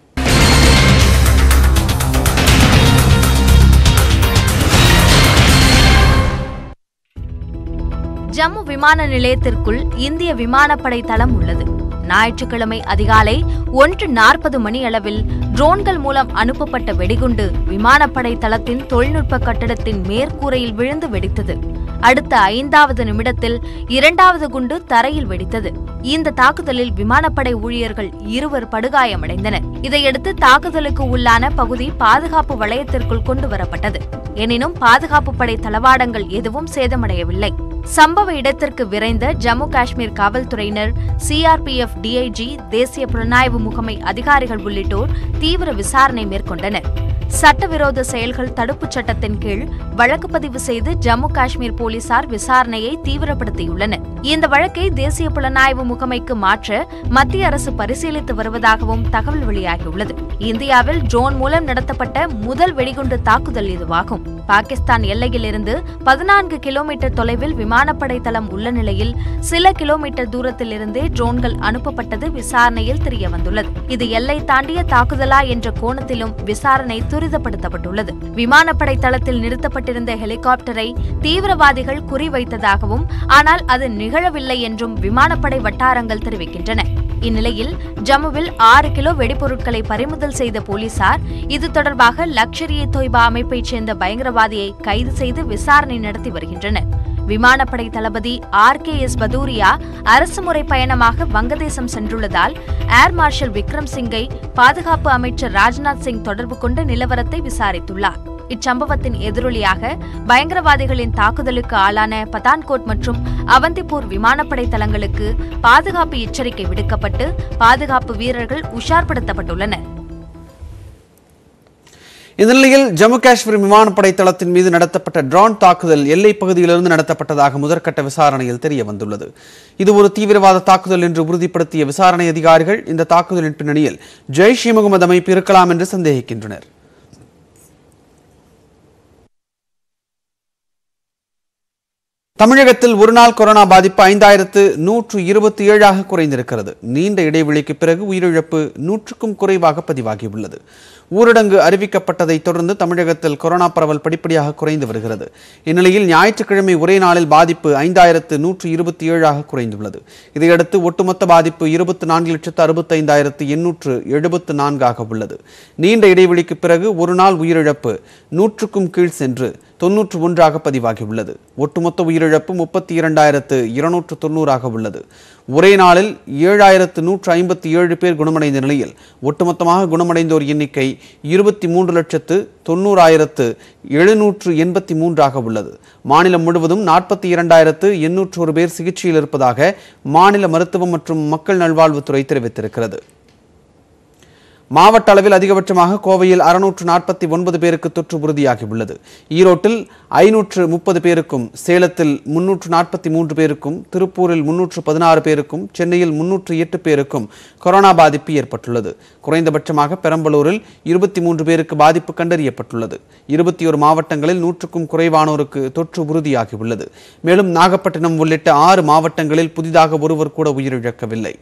ஜம்மு விமான நிலையத்திற்குள் இந்திய விமானப்படை தளம் உள்ளது ஞாயிற்றுக்கிழமை அதிகாலை ஒன்று நாற்பது மணி அளவில் ட்ரோன்கள் மூலம் அனுப்பப்பட்ட வெடிகுண்டு விமானப்படை தளத்தின் தொழில்நுட்ப கட்டடத்தின் மேற்கூரையில் விழுந்து வெடித்தது அடுத்த ஐந்தாவது நிமிடத்தில் இரண்டாவது குண்டு தரையில் வெடித்தது இந்த தாக்குதலில் விமானப்படை ஊழியர்கள் இருவர் படுகாயமடைந்தனர் இதையடுத்து தாக்குதலுக்கு உள்ளான பகுதி பாதுகாப்பு வளையத்திற்குள் கொண்டு வரப்பட்டது எனினும் பாதுகாப்பு படை தளவாடங்கள் எதுவும் சேதமடையவில்லை சம்பவ இடத்திற்கு விரைந்த ஜம்மு காஷ்மீர் காவல்துறையினர் சிஆர்பிஎஃப் டிஐஜி தேசிய புலனாய்வு முகமை அதிகாரிகள் உள்ளிட்டோர் தீவிர விசாரணை மேற்கொண்டனர் சட்டவிரோத செயல்கள் தடுப்புச் சட்டத்தின் கீழ் வழக்கு பதிவு செய்து ஜம்மு காஷ்மீர் போலீசார் விசாரணையை தீவிரப்படுத்தியுள்ளனர் இந்த வழக்கை தேசிய புலனாய்வு முகமைக்கு மாற்ற மத்திய அரசு பரிசீலித்து வருவதாகவும் தகவல் வெளியாகியுள்ளது இந்தியாவில் ட்ரோன் மூலம் நடத்தப்பட்ட முதல் வெடிகுண்டு தாக்குதல் இதுவாகும் பாகிஸ்தான் எல்லையிலிருந்து பதினான்கு கிலோமீட்டர் தொலைவில் விமானப்படை தளம் உள்ள நிலையில் சில கிலோமீட்டர் தூரத்தில் இருந்தே ட்ரோன்கள் அனுப்பப்பட்டது விசாரணையில் தெரியவந்துள்ளது இது எல்லை தாண்டிய தாக்குதலா என்ற கோணத்திலும் விசாரணை துரிதப்படுத்தப்பட்டுள்ளது விமானப்படை தளத்தில் நிறுத்தப்பட்டிருந்த ஹெலிகாப்டரை தீவிரவாதிகள் குறிவைத்ததாகவும் ஆனால் அது நிகழவில்லை என்றும் விமானப்படை வட்டாரங்கள் தெரிவிக்கின்றன இந்நிலையில் ஜம்முவில் ஆறு கிலோ வெடிபொருட்களை பறிமுதல் செய்த போலீசார் இது தொடர்பாக லக்ஷர் இ தொய்பா அமைப்பைச் சேர்ந்த பயங்கரவாதியை கைது செய்து விசாரணை நடத்தி வருகின்றனர் விமானப்படை தளபதி ஆர் கே எஸ் பதூரியா அரசுமுறை பயணமாக வங்கதேசம் சென்றுள்ளதால் ஏர் மார்ஷல் விக்ரம் சிங்கை பாதுகாப்பு அமைச்சர் ராஜ்நாத் சிங் தொடர்பு கொண்டு நிலவரத்தை விசாரித்துள்ளார் இச்சம்பவத்தின் எதிரொலியாக பயங்கரவாதிகளின் தாக்குதலுக்கு ஆளான பதான்கோட் மற்றும் அவந்திப்பூர் விமானப்படை தளங்களுக்கு பாதுகாப்பு எச்சரிக்கை விடுக்கப்பட்டு பாதுகாப்பு வீரர்கள் உஷார்படுத்தப்பட்டுள்ளனர் இந்த நிலையில் ஜம்மு காஷ்மீர் விமானப்படை தளத்தின் மீது நடத்தப்பட்ட ட்ரோன் தாக்குதல் எல்லைப் பகுதியிலிருந்து நடத்தப்பட்டதாக முதற்கட்ட விசாரணையில் தெரிய வந்துள்ளது இது ஒரு தீவிரவாத தாக்குதல் என்று உறுதிப்படுத்திய விசாரணை அதிகாரிகள் இந்த தாக்குதலின் பின்னணியில் ஜெய்ஷ் இ முகமது அமைப்பு இருக்கலாம் என்று சந்தேகிக்கின்றனர் தமிழகத்தில் ஒருநாள் கொரோனா பாதிப்பு ஐந்தாயிரத்து நூற்று இருபத்தி ஏழாக குறைந்திருக்கிறது நீண்ட இடைவெளிக்கு பிறகு உயிரிழப்பு நூற்றுக்கும் குறைவாக பதிவாகியுள்ளது ஊரடங்கு அறிவிக்கப்பட்டதை தொடர்ந்து தமிழகத்தில் கொரோனா பரவல் படிப்படியாக குறைந்து வருகிறது இந்நிலையில் ஞாயிற்றுக்கிழமை ஒரே நாளில் பாதிப்பு ஐந்தாயிரத்து நூற்று இருபத்தி ஏழாக குறைந்துள்ளது இதையடுத்து ஒட்டுமொத்த பாதிப்பு இருபத்தி நான்கு லட்சத்து அறுபத்தைந்தாயிரத்து எண்ணூற்று எழுபத்து நான்காக உள்ளது நீண்ட இடைவெளிக்கு பிறகு ஒரு நாள் உயிரிழப்பு நூற்றுக்கும் கீழ் சென்று தொன்னூற்று ஒன்றாக பதிவாகியுள்ளது ஒட்டுமொத்த உயிரிழப்பு முப்பத்தி இரண்டாயிரத்து இருநூற்று தொண்ணூறாக உள்ளது ஒரே நாளில் ஏழாயிரத்து நூற்று ஐம்பத்தி ஏழு பேர் குணமடைந்த நிலையில் ஒட்டுமொத்தமாக குணமடைந்தோர் எண்ணிக்கை இருபத்தி மூன்று லட்சத்து தொண்ணூறாயிரத்து எழுநூற்று எண்பத்தி மூன்றாக உள்ளது மாநிலம் முழுவதும் நாற்பத்தி இரண்டாயிரத்து எண்ணூற்று ஒரு பேர் சிகிச்சையில் இருப்பதாக மாநில மருத்துவம் மற்றும் மக்கள் நல்வாழ்வுத்துறை தெரிவித்திருக்கிறது மாவட்ட அளவில் அதிகபட்சமாக கோவையில் அறுநூற்று நாற்பத்தி ஒன்பது பேருக்கு தொற்று உறுதியாகியுள்ளது ஈரோட்டில் ஐநூற்று முப்பது பேருக்கும் சேலத்தில் முன்னூற்று நாற்பத்தி மூன்று பேருக்கும் திருப்பூரில் முன்னூற்று பதினாறு பேருக்கும் சென்னையில் முன்னூற்று எட்டு பேருக்கும் கொரோனா பாதிப்பு ஏற்பட்டுள்ளது குறைந்தபட்சமாக பெரம்பலூரில் இருபத்தி மூன்று பேருக்கு பாதிப்பு கண்டறியப்பட்டுள்ளது இருபத்தி ஒரு மாவட்டங்களில் நூற்றுக்கும் குறைவானோருக்கு தொற்று உறுதியாகியுள்ளது மேலும் நாகப்பட்டினம் உள்ளிட்ட ஆறு மாவட்டங்களில் புதிதாக ஒருவர் கூட உயிரிழக்கவில்லை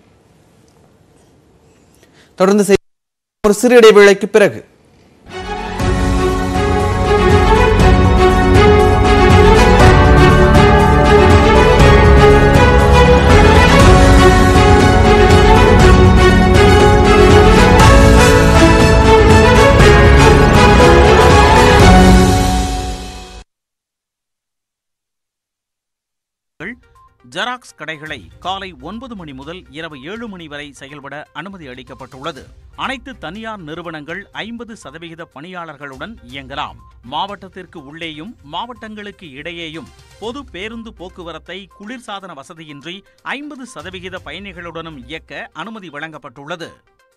தொடர்ந்து செய்தி- ஒரு சிறு இடைவேளைக்கு பிறகு ஜெராக்ஸ் கடைகளை காலை ஒன்பது மணி முதல் இரவு ஏழு மணி வரை செயல்பட அனுமதி அளிக்கப்பட்டுள்ளது அனைத்து தனியார் நிறுவனங்கள் ஐம்பது சதவிகித பணியாளர்களுடன் இயங்கலாம் மாவட்டத்திற்கு உள்ளேயும் மாவட்டங்களுக்கு இடையேயும் பொது பேருந்து போக்குவரத்தை குளிர்சாதன வசதியின்றி ஐம்பது சதவிகித பயணிகளுடனும் இயக்க அனுமதி வழங்கப்பட்டுள்ளது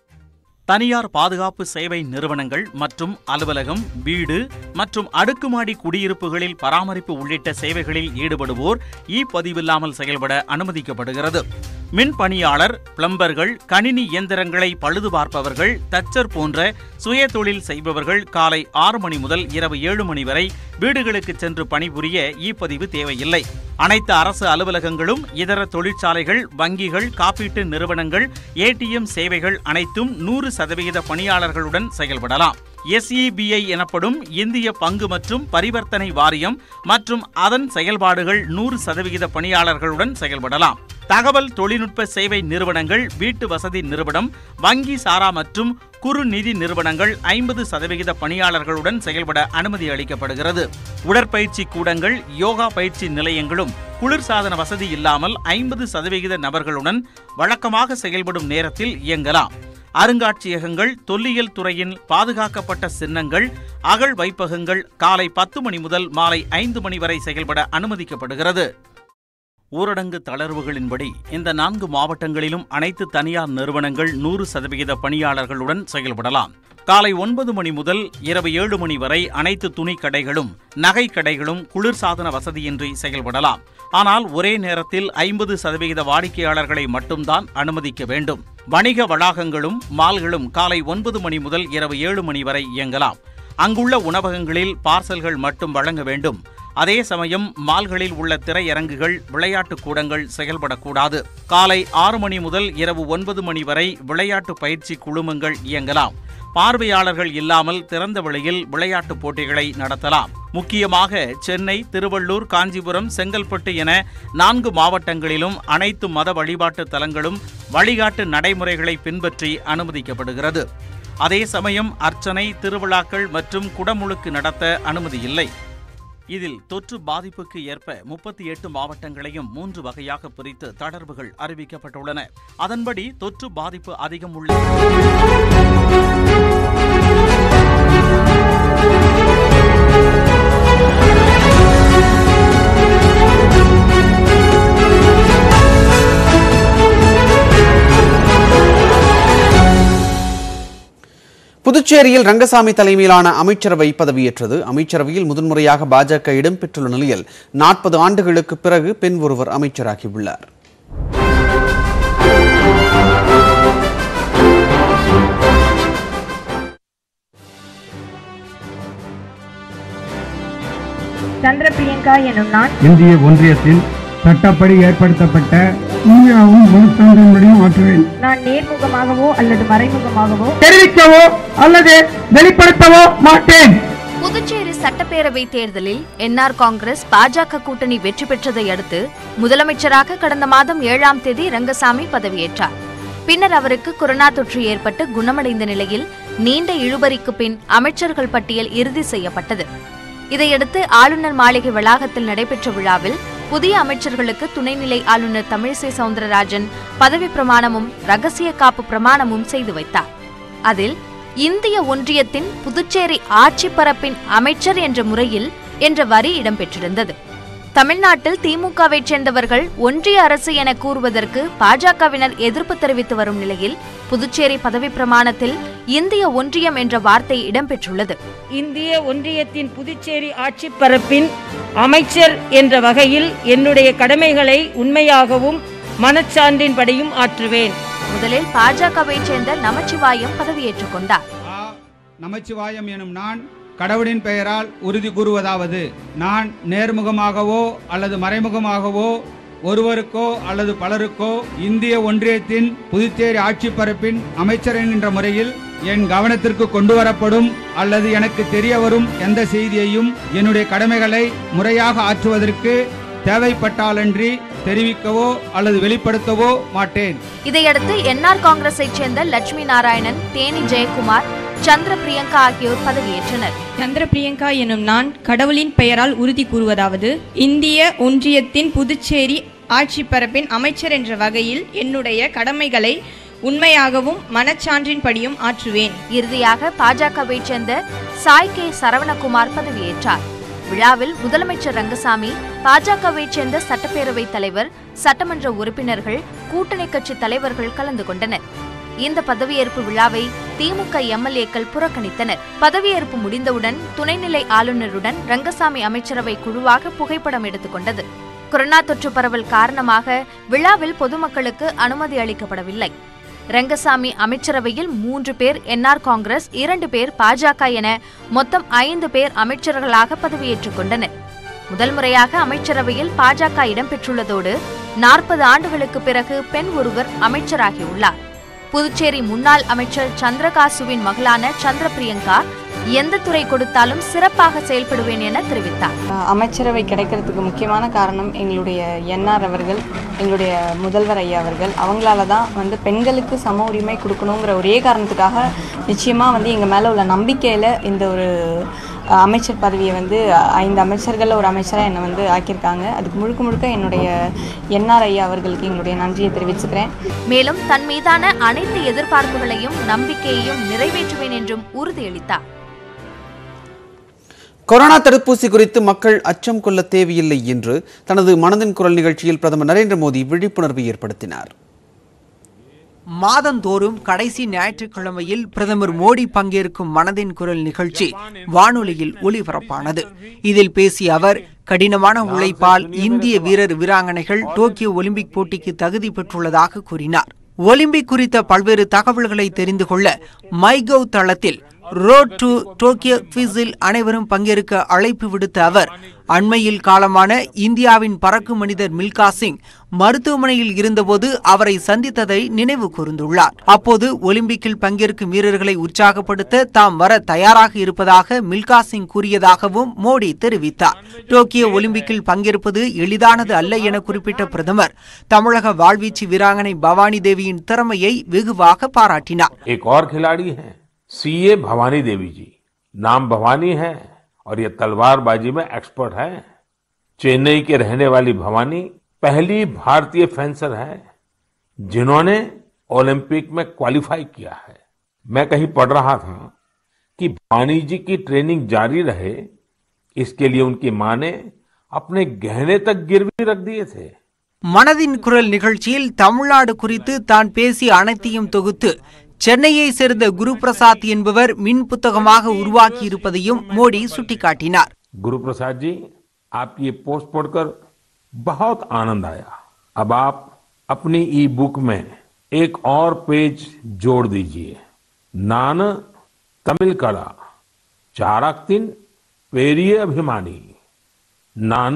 தனியார் பாதுகாப்பு சேவை நிறுவனங்கள் மற்றும் அலுவலகம் வீடு மற்றும் அடுக்குமாடி குடியிருப்புகளில் பராமரிப்பு உள்ளிட்ட சேவைகளில் ஈடுபடுவோர் இ பதிவில்லாமல் செயல்பட அனுமதிக்கப்படுகிறது மின் பணியாளர் பிளம்பர்கள் கணினி இயந்திரங்களை பழுது பார்ப்பவர்கள் தச்சர் போன்ற சுய தொழில் செய்பவர்கள் காலை ஆறு மணி முதல் இரவு ஏழு மணி வரை வீடுகளுக்கு சென்று பணிபுரிய இ பதிவு தேவையில்லை அனைத்து அரசு அலுவலகங்களும் இதர தொழிற்சாலைகள் வங்கிகள் காப்பீட்டு நிறுவனங்கள் ஏடிஎம் சேவைகள் அனைத்தும் நூறு சதவிகித பணியாளர்களுடன் செயல்படலாம் எஸ்இபிஐ எனப்படும் இந்திய பங்கு மற்றும் பரிவர்த்தனை வாரியம் மற்றும் அதன் செயல்பாடுகள் நூறு சதவிகித பணியாளர்களுடன் செயல்படலாம் தகவல் தொழில்நுட்ப சேவை நிறுவனங்கள் வீட்டு வசதி நிறுவனம் வங்கி சாரா மற்றும் குறு நிதி நிறுவனங்கள் ஐம்பது சதவிகித பணியாளர்களுடன் செயல்பட அனுமதி அளிக்கப்படுகிறது உடற்பயிற்சி கூடங்கள் யோகா பயிற்சி நிலையங்களும் குளிர்சாதன வசதி இல்லாமல் ஐம்பது சதவிகித நபர்களுடன் வழக்கமாக செயல்படும் நேரத்தில் இயங்கலாம் அருங்காட்சியகங்கள் தொல்லியல் துறையின் பாதுகாக்கப்பட்ட சின்னங்கள் அகழ் வைப்பகங்கள் காலை பத்து மணி முதல் மாலை ஐந்து மணி வரை செயல்பட அனுமதிக்கப்படுகிறது ஊரடங்கு தளர்வுகளின்படி இந்த நான்கு மாவட்டங்களிலும் அனைத்து தனியார் நிறுவனங்கள் நூறு சதவிகித பணியாளர்களுடன் செயல்படலாம் காலை ஒன்பது மணி முதல் இரவு ஏழு மணி வரை அனைத்து துணி கடைகளும் நகை கடைகளும் குளிர்சாதன வசதியின்றி செயல்படலாம் ஆனால் ஒரே நேரத்தில் ஐம்பது சதவிகித வாடிக்கையாளர்களை மட்டும்தான் அனுமதிக்க வேண்டும் வணிக வளாகங்களும் மால்களும் காலை ஒன்பது மணி முதல் இரவு ஏழு மணி வரை இயங்கலாம் அங்குள்ள உணவகங்களில் பார்சல்கள் மட்டும் வழங்க வேண்டும் அதே சமயம் மால்களில் உள்ள திரையரங்குகள் விளையாட்டு கூடங்கள் செயல்படக்கூடாது காலை ஆறு மணி முதல் இரவு ஒன்பது மணி வரை விளையாட்டு பயிற்சி குழுமங்கள் இயங்கலாம் பார்வையாளர்கள் இல்லாமல் திறந்த வெளியில் விளையாட்டுப் போட்டிகளை நடத்தலாம் முக்கியமாக சென்னை திருவள்ளூர் காஞ்சிபுரம் செங்கல்பட்டு என நான்கு மாவட்டங்களிலும் அனைத்து மத வழிபாட்டு தலங்களும் வழிகாட்டு நடைமுறைகளை பின்பற்றி அனுமதிக்கப்படுகிறது அதே சமயம் அர்ச்சனை திருவிழாக்கள் மற்றும் குடமுழுக்கு நடத்த அனுமதி இல்லை இதில் தொற்று பாதிப்புக்கு ஏற்ப முப்பத்தி எட்டு மாவட்டங்களையும் மூன்று வகையாக பிரித்து தளர்வுகள் அறிவிக்கப்பட்டுள்ளன அதன்படி தொற்று பாதிப்பு அதிகம் உள்ள புதுச்சேரியில் ரங்கசாமி தலைமையிலான அமைச்சரவை பதவியேற்றது அமைச்சரவையில் முதன்முறையாக பாஜக இடம்பெற்றுள்ள நிலையில் நாற்பது ஆண்டுகளுக்கு பிறகு பெண் ஒருவர் அமைச்சராகியுள்ளார் சந்திர பிரியங்கா எனும் நான் இந்திய ஒன்றியத்தின் சட்டப்படி ஏற்படுத்தப்பட்ட உண்மையாகவும் மனசான்றின்படியும் ஆற்றுவேன் நான் நேர்முகமாகவோ அல்லது மறைமுகமாகவோ தெரிவிக்கவோ அல்லது வெளிப்படுத்தவோ மாட்டேன் புதுச்சேரி சட்டப்பேரவை தேர்தலில் என்ஆர் காங்கிரஸ் பாஜக கூட்டணி வெற்றி பெற்றதை அடுத்து முதலமைச்சராக கடந்த மாதம் ஏழாம் தேதி ரங்கசாமி பதவியேற்றார் பின்னர் அவருக்கு கொரோனா தொற்று ஏற்பட்டு குணமடைந்த நிலையில் நீண்ட இழுபறிக்கு பின் அமைச்சர்கள் பட்டியல் இறுதி செய்யப்பட்டது இதையடுத்து ஆளுநர் மாளிகை வளாகத்தில் நடைபெற்ற விழாவில் புதிய அமைச்சர்களுக்கு துணைநிலை ஆளுநர் தமிழிசை சவுந்தரராஜன் பதவி பிரமாணமும் ரகசிய காப்பு பிரமாணமும் செய்து வைத்தார் அதில் இந்திய ஒன்றியத்தின் புதுச்சேரி ஆட்சி பரப்பின் அமைச்சர் என்ற முறையில் என்ற வரி இடம்பெற்றிருந்தது தமிழ்நாட்டில் திமுகவைச் சேர்ந்தவர்கள் ஒன்றிய அரசு என கூறுவதற்கு பாஜகவினர் எதிர்ப்பு தெரிவித்து வரும் நிலையில் புதுச்சேரி பதவி பிரமாணத்தில் இந்திய ஒன்றியம் என்ற வார்த்தை இடம்பெற்றுள்ளது இந்திய ஒன்றியத்தின் புதுச்சேரி ஆட்சி பரப்பின் அமைச்சர் என்ற வகையில் என்னுடைய கடமைகளை உண்மையாகவும் மனச்சான்றின்படியும் ஆற்றுவேன் முதலில் பாஜகவைச் சேர்ந்த நமச்சிவாயம் பதவியேற்றுக் கொண்டார் நமச்சிவாயம் எனும் நான் கடவுளின் பெயரால் உறுதி கூறுவதாவது நான் நேர்முகமாகவோ அல்லது மறைமுகமாகவோ ஒருவருக்கோ அல்லது பலருக்கோ இந்திய ஒன்றியத்தின் புதுச்சேரி ஆட்சி பரப்பின் அமைச்சர் என்கின்ற முறையில் என் கவனத்திற்கு கொண்டு வரப்படும் அல்லது எனக்கு தெரிய வரும் எந்த செய்தியையும் என்னுடைய கடமைகளை முறையாக ஆற்றுவதற்கு தேவைப்பட்டாலன்றி தெரிவிக்கவோ அல்லது வெளிப்படுத்தவோ மாட்டேன் இதையடுத்து என்ஆர் காங்கிரஸைச் சேர்ந்த லட்சுமி நாராயணன் தேனி ஜெயக்குமார் சந்திர பிரியங்கா ஆகியோர் பதவியேற்றனர் சந்திர பிரியங்கா எனும் நான் கடவுளின் பெயரால் உறுதி கூறுவதாவது இந்திய ஒன்றியத்தின் புதுச்சேரி ஆட்சி பரப்பின் அமைச்சர் என்ற வகையில் என்னுடைய கடமைகளை உண்மையாகவும் மனச்சான்றின்படியும் ஆற்றுவேன் இறுதியாக பாஜகவைச் சேர்ந்த சாய் கே சரவணகுமார் பதவியேற்றார் விழாவில் முதலமைச்சர் ரங்கசாமி பாஜகவைச் சேர்ந்த சட்டப்பேரவைத் தலைவர் சட்டமன்ற உறுப்பினர்கள் கூட்டணி கட்சி தலைவர்கள் கலந்து கொண்டனர் இந்த பதவியேற்பு விழாவை திமுக எம்எல்ஏக்கள் புறக்கணித்தனர் பதவியேற்பு முடிந்தவுடன் துணைநிலை ஆளுநருடன் ரங்கசாமி அமைச்சரவை குழுவாக புகைப்படம் எடுத்துக்கொண்டது கொரோனா தொற்று பரவல் காரணமாக விழாவில் பொதுமக்களுக்கு அனுமதி அளிக்கப்படவில்லை ரங்கசாமி அமைச்சரவையில் மூன்று பேர் என்ஆர் காங்கிரஸ் இரண்டு பேர் பாஜக என மொத்தம் ஐந்து பேர் அமைச்சர்களாக பதவியேற்றுக் கொண்டனர் முதல் முறையாக அமைச்சரவையில் பாஜக இடம்பெற்றுள்ளதோடு நாற்பது ஆண்டுகளுக்கு பிறகு பெண் ஒருவர் அமைச்சராகியுள்ளார் புதுச்சேரி முன்னாள் அமைச்சர் சந்திரகாசுவின் மகளான சந்திர பிரியங்கா எந்த துறை கொடுத்தாலும் சிறப்பாக செயல்படுவேன் என தெரிவித்தார் அமைச்சரவை கிடைக்கிறதுக்கு முக்கியமான காரணம் எங்களுடைய என்ஆர் அவர்கள் எங்களுடைய முதல்வர் ஐயா அவர்கள் அவங்களால தான் வந்து பெண்களுக்கு சம உரிமை கொடுக்கணுங்கிற ஒரே காரணத்துக்காக நிச்சயமாக வந்து எங்கள் மேலே உள்ள நம்பிக்கையில் இந்த ஒரு அஹ், அமைச்சர் பதவியை வந்து அஹ், ஐந்து அமைச்சர்களில் ஒரு அமைச்சராக என்னை வந்து ஆக்கியிருக்காங்க அதுக்கு முழுக்க முழுக்க என்னுடைய என்ஆர் ஐயா அவர்களுக்கு எங்களுடைய நன்றியை தெரிவிச்சுக்கிறேன் மேலும் தன் மீதான அனைத்து எதிர்பார்ப்புகளையும் நம்பிக்கையையும் நிறைவேற்றுவேன் என்றும் உறுதியளித்தார் கொரோனா தடுப்பூசி குறித்து மக்கள் அச்சம் கொள்ள தேவையில்லை என்று தனது மனதின் குரல் நிகழ்ச்சியில் பிரதமர் நரேந்திர மோடி விழிப்புணர்வு ஏற்படுத்தினார் மாதந்தோறும் கடைசி ஞாயிற்றுக்கிழமையில் பிரதமர் மோடி பங்கேற்கும் மனதின் குரல் நிகழ்ச்சி வானொலியில் ஒலிபரப்பானது இதில் பேசிய அவர் கடினமான உழைப்பால் இந்திய வீரர் வீராங்கனைகள் டோக்கியோ ஒலிம்பிக் போட்டிக்கு தகுதி பெற்றுள்ளதாக கூறினார் ஒலிம்பிக் குறித்த பல்வேறு தகவல்களை தெரிந்து கொள்ள மைகவ் தளத்தில் ரோட் டு டோக்கியோ குவிஸில் அனைவரும் பங்கேற்க அழைப்பு விடுத்த அவர் அண்மையில் காலமான இந்தியாவின் பறக்கும் மனிதர் மில்கா சிங் மருத்துவமனையில் இருந்தபோது அவரை சந்தித்ததை நினைவு கூர்ந்துள்ளார் அப்போது ஒலிம்பிக்கில் பங்கேற்கும் வீரர்களை உற்சாகப்படுத்த தாம் வர தயாராக இருப்பதாக மில்கா சிங் கூறியதாகவும் மோடி தெரிவித்தார் டோக்கியோ ஒலிம்பிக்கில் பங்கேற்பது எளிதானது அல்ல என குறிப்பிட்ட பிரதமர் தமிழக வாழ்வீச்சு வீராங்கனை பவானி தேவியின் திறமையை வெகுவாக பாராட்டினார் एक और खिलाड़ी हैं सीए भवानी देवी जी नाम भवानी है और ये तलवारबाजी में एक्सपर्ट है चेन्नई के रहने वाली भवानी पहली भारतीय फेंसर है जिन्होंने ओलंपिक में क्वालिफाई किया है मैं कहीं पढ़ रहा था कि भवानी जी की ट्रेनिंग जारी रहे इसके लिए उनकी मां ने अपने गहने तक गिरवी रख दिए थे மனதின் குரல் நிகழ்ச்சியில் தமிழ்நாடு குறித்து தான் பேசிய அனைத்தையும் தொகுத்து சென்னையை சேர்ந்த குரு பிரசாத் என்பவர் மின் புத்தகமாக உருவாக்கி இருப்பதையும் மோடி சுட்டிக்காட்டினார் गुरु प्रसाद जी आपकी ये पोस्ट पढ़कर बहुत आनंद आया अब आप अपनी ई बुक में एक और पेज जोड़ दीजिए नान तमिल कला चारक्तिन पेरिय अभिमानी नान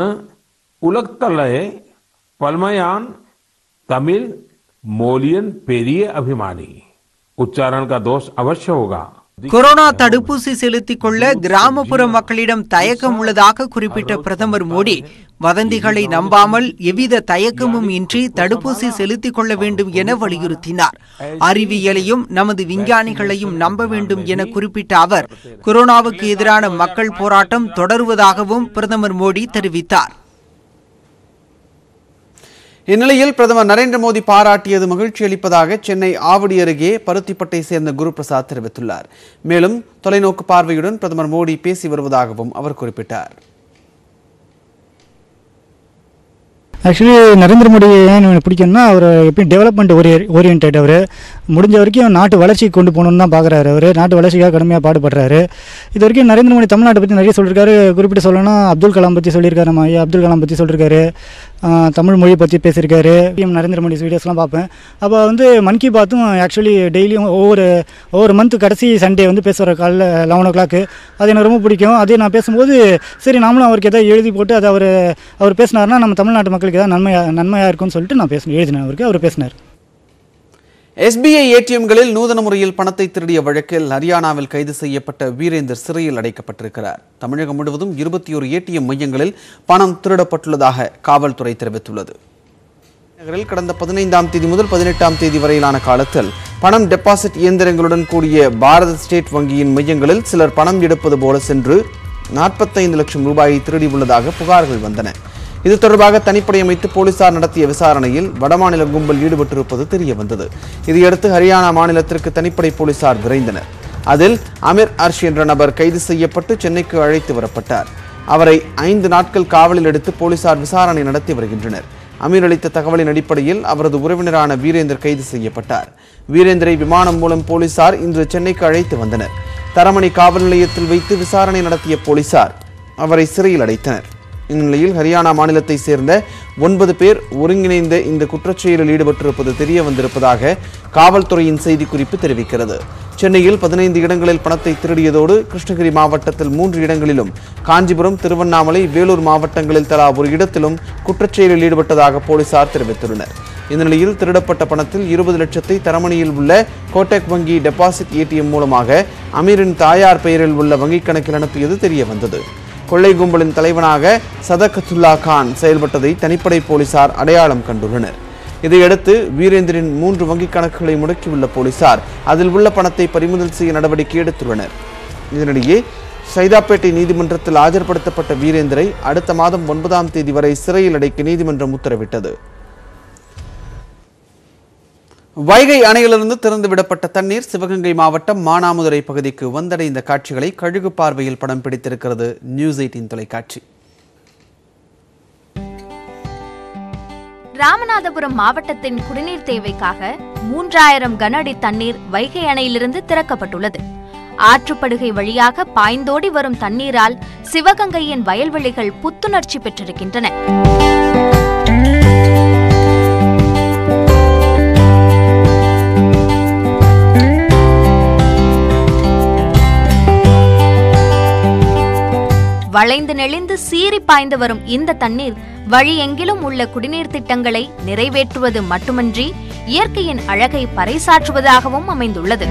उलगतलय पलमयान तमिल मोलियन पेरिय अभिमानी उच्चारण का दोष अवश्य होगा கொரோனா தடுப்பூசி செலுத்திக் கொள்ள கிராமப்புற மக்களிடம் தயக்கம் உள்ளதாக குறிப்பிட்ட பிரதமர் மோடி வதந்திகளை நம்பாமல் எவ்வித தயக்கமும் இன்றி தடுப்பூசி செலுத்திக் கொள்ள வேண்டும் என வலியுறுத்தினார் அறிவியலையும் நமது விஞ்ஞானிகளையும் நம்ப வேண்டும் என குறிப்பிட்ட அவர் கொரோனாவுக்கு எதிரான மக்கள் போராட்டம் தொடருவதாகவும் பிரதமர் மோடி தெரிவித்தார் இந்நிலையில் பிரதமர் நரேந்திர மோடி பாராட்டியது மகிழ்ச்சி அளிப்பதாக சென்னை ஆவடி அருகே பருத்திப்பட்டை சேர்ந்த குரு பிரசாத் தெரிவித்துள்ளார் மேலும் தொலைநோக்கு பார்வையுடன் பிரதமர் மோடி பேசி வருவதாகவும் அவர் குறிப்பிட்டார் ஆக்சுவலி நரேந்திர மோடி ஏன் எனக்கு பிடிக்கும்னா அவர் எப்பயும் டெவலப்மெண்ட் ஓரிய ஓரியன்ட் அவர் முடிஞ்ச வரைக்கும் நாட்டு வளர்ச்சிக்கு கொண்டு போகணுன்னு தான் பார்க்குறாரு அவர் நாட்டு வளர்ச்சிக்காக கடுமையாக பாடுபடுறாரு இது வரைக்கும் நரேந்திர மோடி தமிழ்நாட்டை பற்றி நிறைய சொல்லியிருக்காரு குறிப்பிட்டு சொல்லணும்னா அப்துல் கலாம் பற்றி சொல்லியிருக்காரு நம்ம ஐயா அப்துல் கலாம் பற்றி சொல்லியிருக்காரு ஆஹ் தமிழ் மொழியை பற்றி பேசியிருக்காரு பிஎம் நரேந்திர மோடி வீடியோஸ்லாம் பார்ப்பேன் அப்போ வந்து மன் கி பாத்தும் ஆக்சுவலி டெய்லியும் ஒவ்வொரு ஒவ்வொரு மந்த் கடைசி சண்டே வந்து பேசுகிற காலைல லெவன் ஓ கிளாக்கு அது எனக்கு ரொம்ப பிடிக்கும் அதே நான் பேசும்போது சரி நாமளும் அவருக்கு எதாவது எழுதி போட்டு அதை அவர் அவர் பேசினார்னா நம்ம தமிழ்நாட்டு மக்களுக்கு ஏதாவது நன்மையாக நன்மையாக இருக்கும்னு சொல்லிட்டு நான் பேசினேன் எழுதினேன் அவருக்கு அவர் பேசினார் எஸ்பிஐ ஏடிஎம்களில் நூதன முறையில் பணத்தை திருடிய வழக்கில் ஹரியானாவில் கைது செய்யப்பட்ட வீரேந்தர் சிறையில் அடைக்கப்பட்டிருக்கிறார் தமிழகம் முழுவதும் இருபத்தி ஒரு ஏடிஎம் மையங்களில் பணம் திருடப்பட்டுள்ளதாக காவல்துறை தெரிவித்துள்ளது நகரில் கடந்த பதினைந்தாம் தேதி முதல் பதினெட்டாம் தேதி வரையிலான காலத்தில் பணம் டெபாசிட் இயந்திரங்களுடன் கூடிய பாரத ஸ்டேட் வங்கியின் மையங்களில் சிலர் பணம் எடுப்பது போல சென்று நாற்பத்தைந்து லட்சம் ரூபாயை திருடி உள்ளதாக புகார்கள் வந்தன இது தொடர்பாக தனிப்படை அமைத்து போலீசார் நடத்திய விசாரணையில் வடமாநில கும்பல் ஈடுபட்டிருப்பது தெரிய வந்தது இதையடுத்து ஹரியானா மாநிலத்திற்கு தனிப்படை போலீசார் விரைந்தனர் அதில் அமீர் அர்ஷ் என்ற நபர் கைது செய்யப்பட்டு சென்னைக்கு அழைத்து வரப்பட்டார் அவரை ஐந்து நாட்கள் காவலில் எடுத்து போலீசார் விசாரணை நடத்தி வருகின்றனர் அமீர் அளித்த தகவலின் அடிப்படையில் அவரது உறவினரான வீரேந்தர் கைது செய்யப்பட்டார் வீரேந்தரை விமானம் மூலம் போலீசார் இன்று சென்னைக்கு அழைத்து வந்தனர் தரமணி காவல் நிலையத்தில் வைத்து விசாரணை நடத்திய போலீசார் அவரை சிறையில் அடைத்தனர் இந்நிலையில் ஹரியானா மாநிலத்தை சேர்ந்த ஒன்பது பேர் ஒருங்கிணைந்த இந்த குற்றச்செயலில் ஈடுபட்டிருப்பது தெரிய வந்திருப்பதாக காவல்துறையின் செய்திக்குறிப்பு தெரிவிக்கிறது சென்னையில் பதினைந்து இடங்களில் பணத்தை திருடியதோடு கிருஷ்ணகிரி மாவட்டத்தில் மூன்று இடங்களிலும் காஞ்சிபுரம் திருவண்ணாமலை வேலூர் மாவட்டங்களில் தலா ஒரு இடத்திலும் குற்றச்செயலில் ஈடுபட்டதாக போலீசார் தெரிவித்துள்ளனர் இந்த நிலையில் திருடப்பட்ட பணத்தில் இருபது லட்சத்தை தரமணியில் உள்ள கோட்டக் வங்கி டெபாசிட் ஏடிஎம் மூலமாக அமீரின் தாயார் பெயரில் உள்ள வங்கிக் கணக்கில் அனுப்பியது தெரிய வந்தது கொள்ளை கும்பலின் தலைவனாக சதகத்துல்லா கான் செயல்பட்டதை தனிப்படை போலீசார் அடையாளம் கண்டுள்ளனர் இதையடுத்து வீரேந்திரின் மூன்று வங்கிக் கணக்குகளை முடக்கியுள்ள போலீசார் அதில் உள்ள பணத்தை பறிமுதல் செய்ய நடவடிக்கை எடுத்துள்ளனர் இதனிடையே சைதாப்பேட்டை நீதிமன்றத்தில் ஆஜர்படுத்தப்பட்ட வீரேந்திரை அடுத்த மாதம் ஒன்பதாம் தேதி வரை சிறையில் அடைக்க நீதிமன்றம் உத்தரவிட்டது வைகை அணையிலிருந்து திறந்து விடப்பட்ட தண்ணீர் சிவகங்கை மாவட்டம் மானாமதுரை பகுதிக்கு வந்தடைந்த காட்சிகளை கழுகு பார்வையில் படம் பிடித்திருக்கிறது நியூஸ் எயிட்டின் தொலைக்காட்சி ராமநாதபுரம் மாவட்டத்தின் குடிநீர் தேவைக்காக மூன்றாயிரம் கன அடி தண்ணீர் வைகை அணையிலிருந்து திறக்கப்பட்டுள்ளது ஆற்றுப்படுகை வழியாக பாய்ந்தோடி வரும் தண்ணீரால் சிவகங்கையின் வயல்வெளிகள் புத்துணர்ச்சி பெற்றிருக்கின்றன வளைந்து நெளிந்து சீறி பாய்ந்து வரும் இந்த தண்ணீர் வழியெங்கிலும் உள்ள குடிநீர் திட்டங்களை நிறைவேற்றுவது மட்டுமன்றி இயற்கையின் அழகை பறைசாற்றுவதாகவும் அமைந்துள்ளது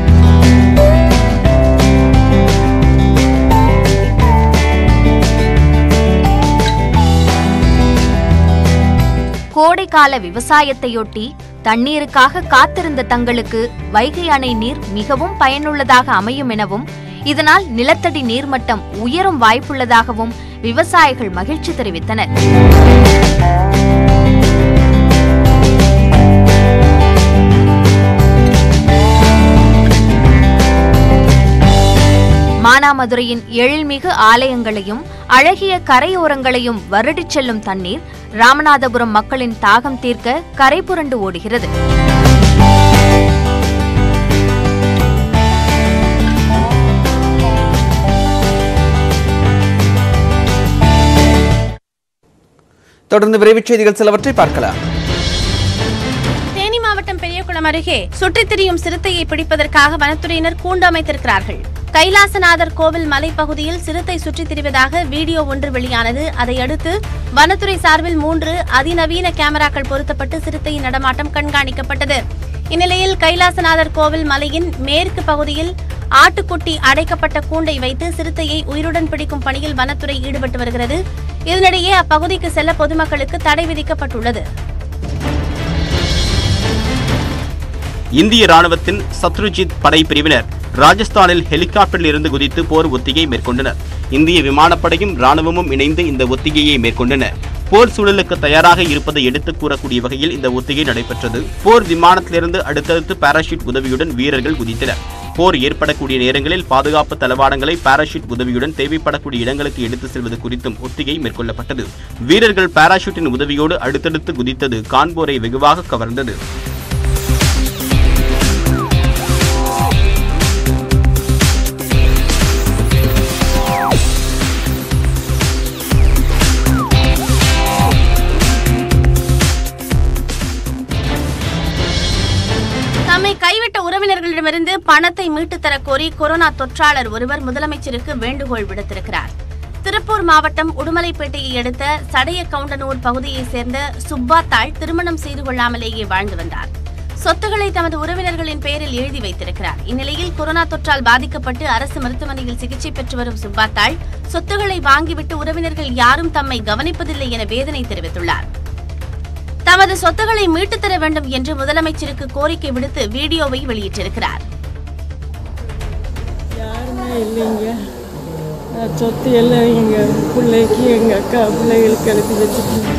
கோடைக்கால விவசாயத்தையொட்டி தண்ணீருக்காக காத்திருந்த தங்களுக்கு வைகை அணை நீர் மிகவும் பயனுள்ளதாக அமையும் எனவும் இதனால் நிலத்தடி நீர்மட்டம் உயரும் வாய்ப்புள்ளதாகவும் விவசாயிகள் மகிழ்ச்சி தெரிவித்தனர் மானாமதுரையின் எழில்மிகு ஆலயங்களையும் அழகிய கரையோரங்களையும் வருடிச் செல்லும் தண்ணீர் ராமநாதபுரம் மக்களின் தாகம் தீர்க்க கரை புரண்டு ஓடுகிறது தொடர்ந்து விரைவுச் செய்திகள் சிலவற்றை பார்க்கலாம் தேனி மாவட்டம் பெரியகுளம் அருகே சுற்றித் திரியும் சிறுத்தையை பிடிப்பதற்காக வனத்துறையினர் கூண்டு அமைத்திருக்கிறார்கள் கைலாசநாதர் கோவில் மலைப்பகுதியில் சிறுத்தை சுற்றித் திரிவதாக வீடியோ ஒன்று வெளியானது அதையடுத்து வனத்துறை சார்பில் மூன்று அதிநவீன கேமராக்கள் பொருத்தப்பட்டு சிறுத்தையின் நடமாட்டம் கண்காணிக்கப்பட்டது இந்நிலையில் கைலாசநாதர் கோவில் மலையின் மேற்கு பகுதியில் ஆட்டுக்குட்டி அடைக்கப்பட்ட கூண்டை வைத்து சிறுத்தையை உயிருடன் பிடிக்கும் பணியில் வனத்துறை ஈடுபட்டு வருகிறது இதனிடையே அப்பகுதிக்கு செல்ல பொதுமக்களுக்கு தடை விதிக்கப்பட்டுள்ளது இந்திய ராணுவத்தின் சத்ருஜித் படை பிரிவினர் ராஜஸ்தானில் ஹெலிகாப்டரில் இருந்து குதித்து போர் ஒத்திகை மேற்கொண்டனர் இந்திய விமானப்படையும் ராணுவமும் இணைந்து இந்த ஒத்திகையை மேற்கொண்டன போர் சூழலுக்கு தயாராக இருப்பதை எடுத்துக் கூறக்கூடிய வகையில் இந்த ஒத்திகை நடைபெற்றது போர் விமானத்திலிருந்து அடுத்தடுத்து பாராஷூட் உதவியுடன் வீரர்கள் குதித்தனர் போர் ஏற்படக்கூடிய நேரங்களில் பாதுகாப்பு தளவாடங்களை பாராஷூட் உதவியுடன் தேவைப்படக்கூடிய இடங்களுக்கு எடுத்துச் செல்வது குறித்தும் ஒத்திகை மேற்கொள்ளப்பட்டது வீரர்கள் பாராஷூட்டின் உதவியோடு அடுத்தடுத்து குதித்தது காண்போரை வெகுவாக கவர்ந்தது தம்மை கைவிட்ட உறவினர்களிடமிருந்து பணத்தை மீட்டுத் தரக் கோரி கொரோனா தொற்றாளர் ஒருவர் முதலமைச்சருக்கு வேண்டுகோள் விடுத்திருக்கிறார் திருப்பூர் மாவட்டம் உடுமலைப்பேட்டையை அடுத்த சடைய கவுண்டனூர் பகுதியைச் சேர்ந்த சுப்பாத்தாள் திருமணம் செய்து கொள்ளாமலேயே வாழ்ந்து வந்தார் சொத்துக்களை தமது உறவினர்களின் பெயரில் எழுதி வைத்திருக்கிறார் இந்நிலையில் கொரோனா தொற்றால் பாதிக்கப்பட்டு அரசு மருத்துவமனையில் சிகிச்சை பெற்று வரும் சுப்பாத்தாள் சொத்துக்களை வாங்கிவிட்டு உறவினர்கள் யாரும் தம்மை கவனிப்பதில்லை என வேதனை தெரிவித்துள்ளார் தமது சொத்துக்களை மீட்டுத் தர வேண்டும் என்று முதலமைச்சருக்கு கோரிக்கை விடுத்து வீடியோவை வெளியிட்டிருக்கிறார் யாருமே இல்லைங்க நான் சொத்து எல்லாம் எங்கள் பிள்ளைக்கு எங்கள் அக்கா பிள்ளைகளுக்கு எழுதி வச்சுட்டு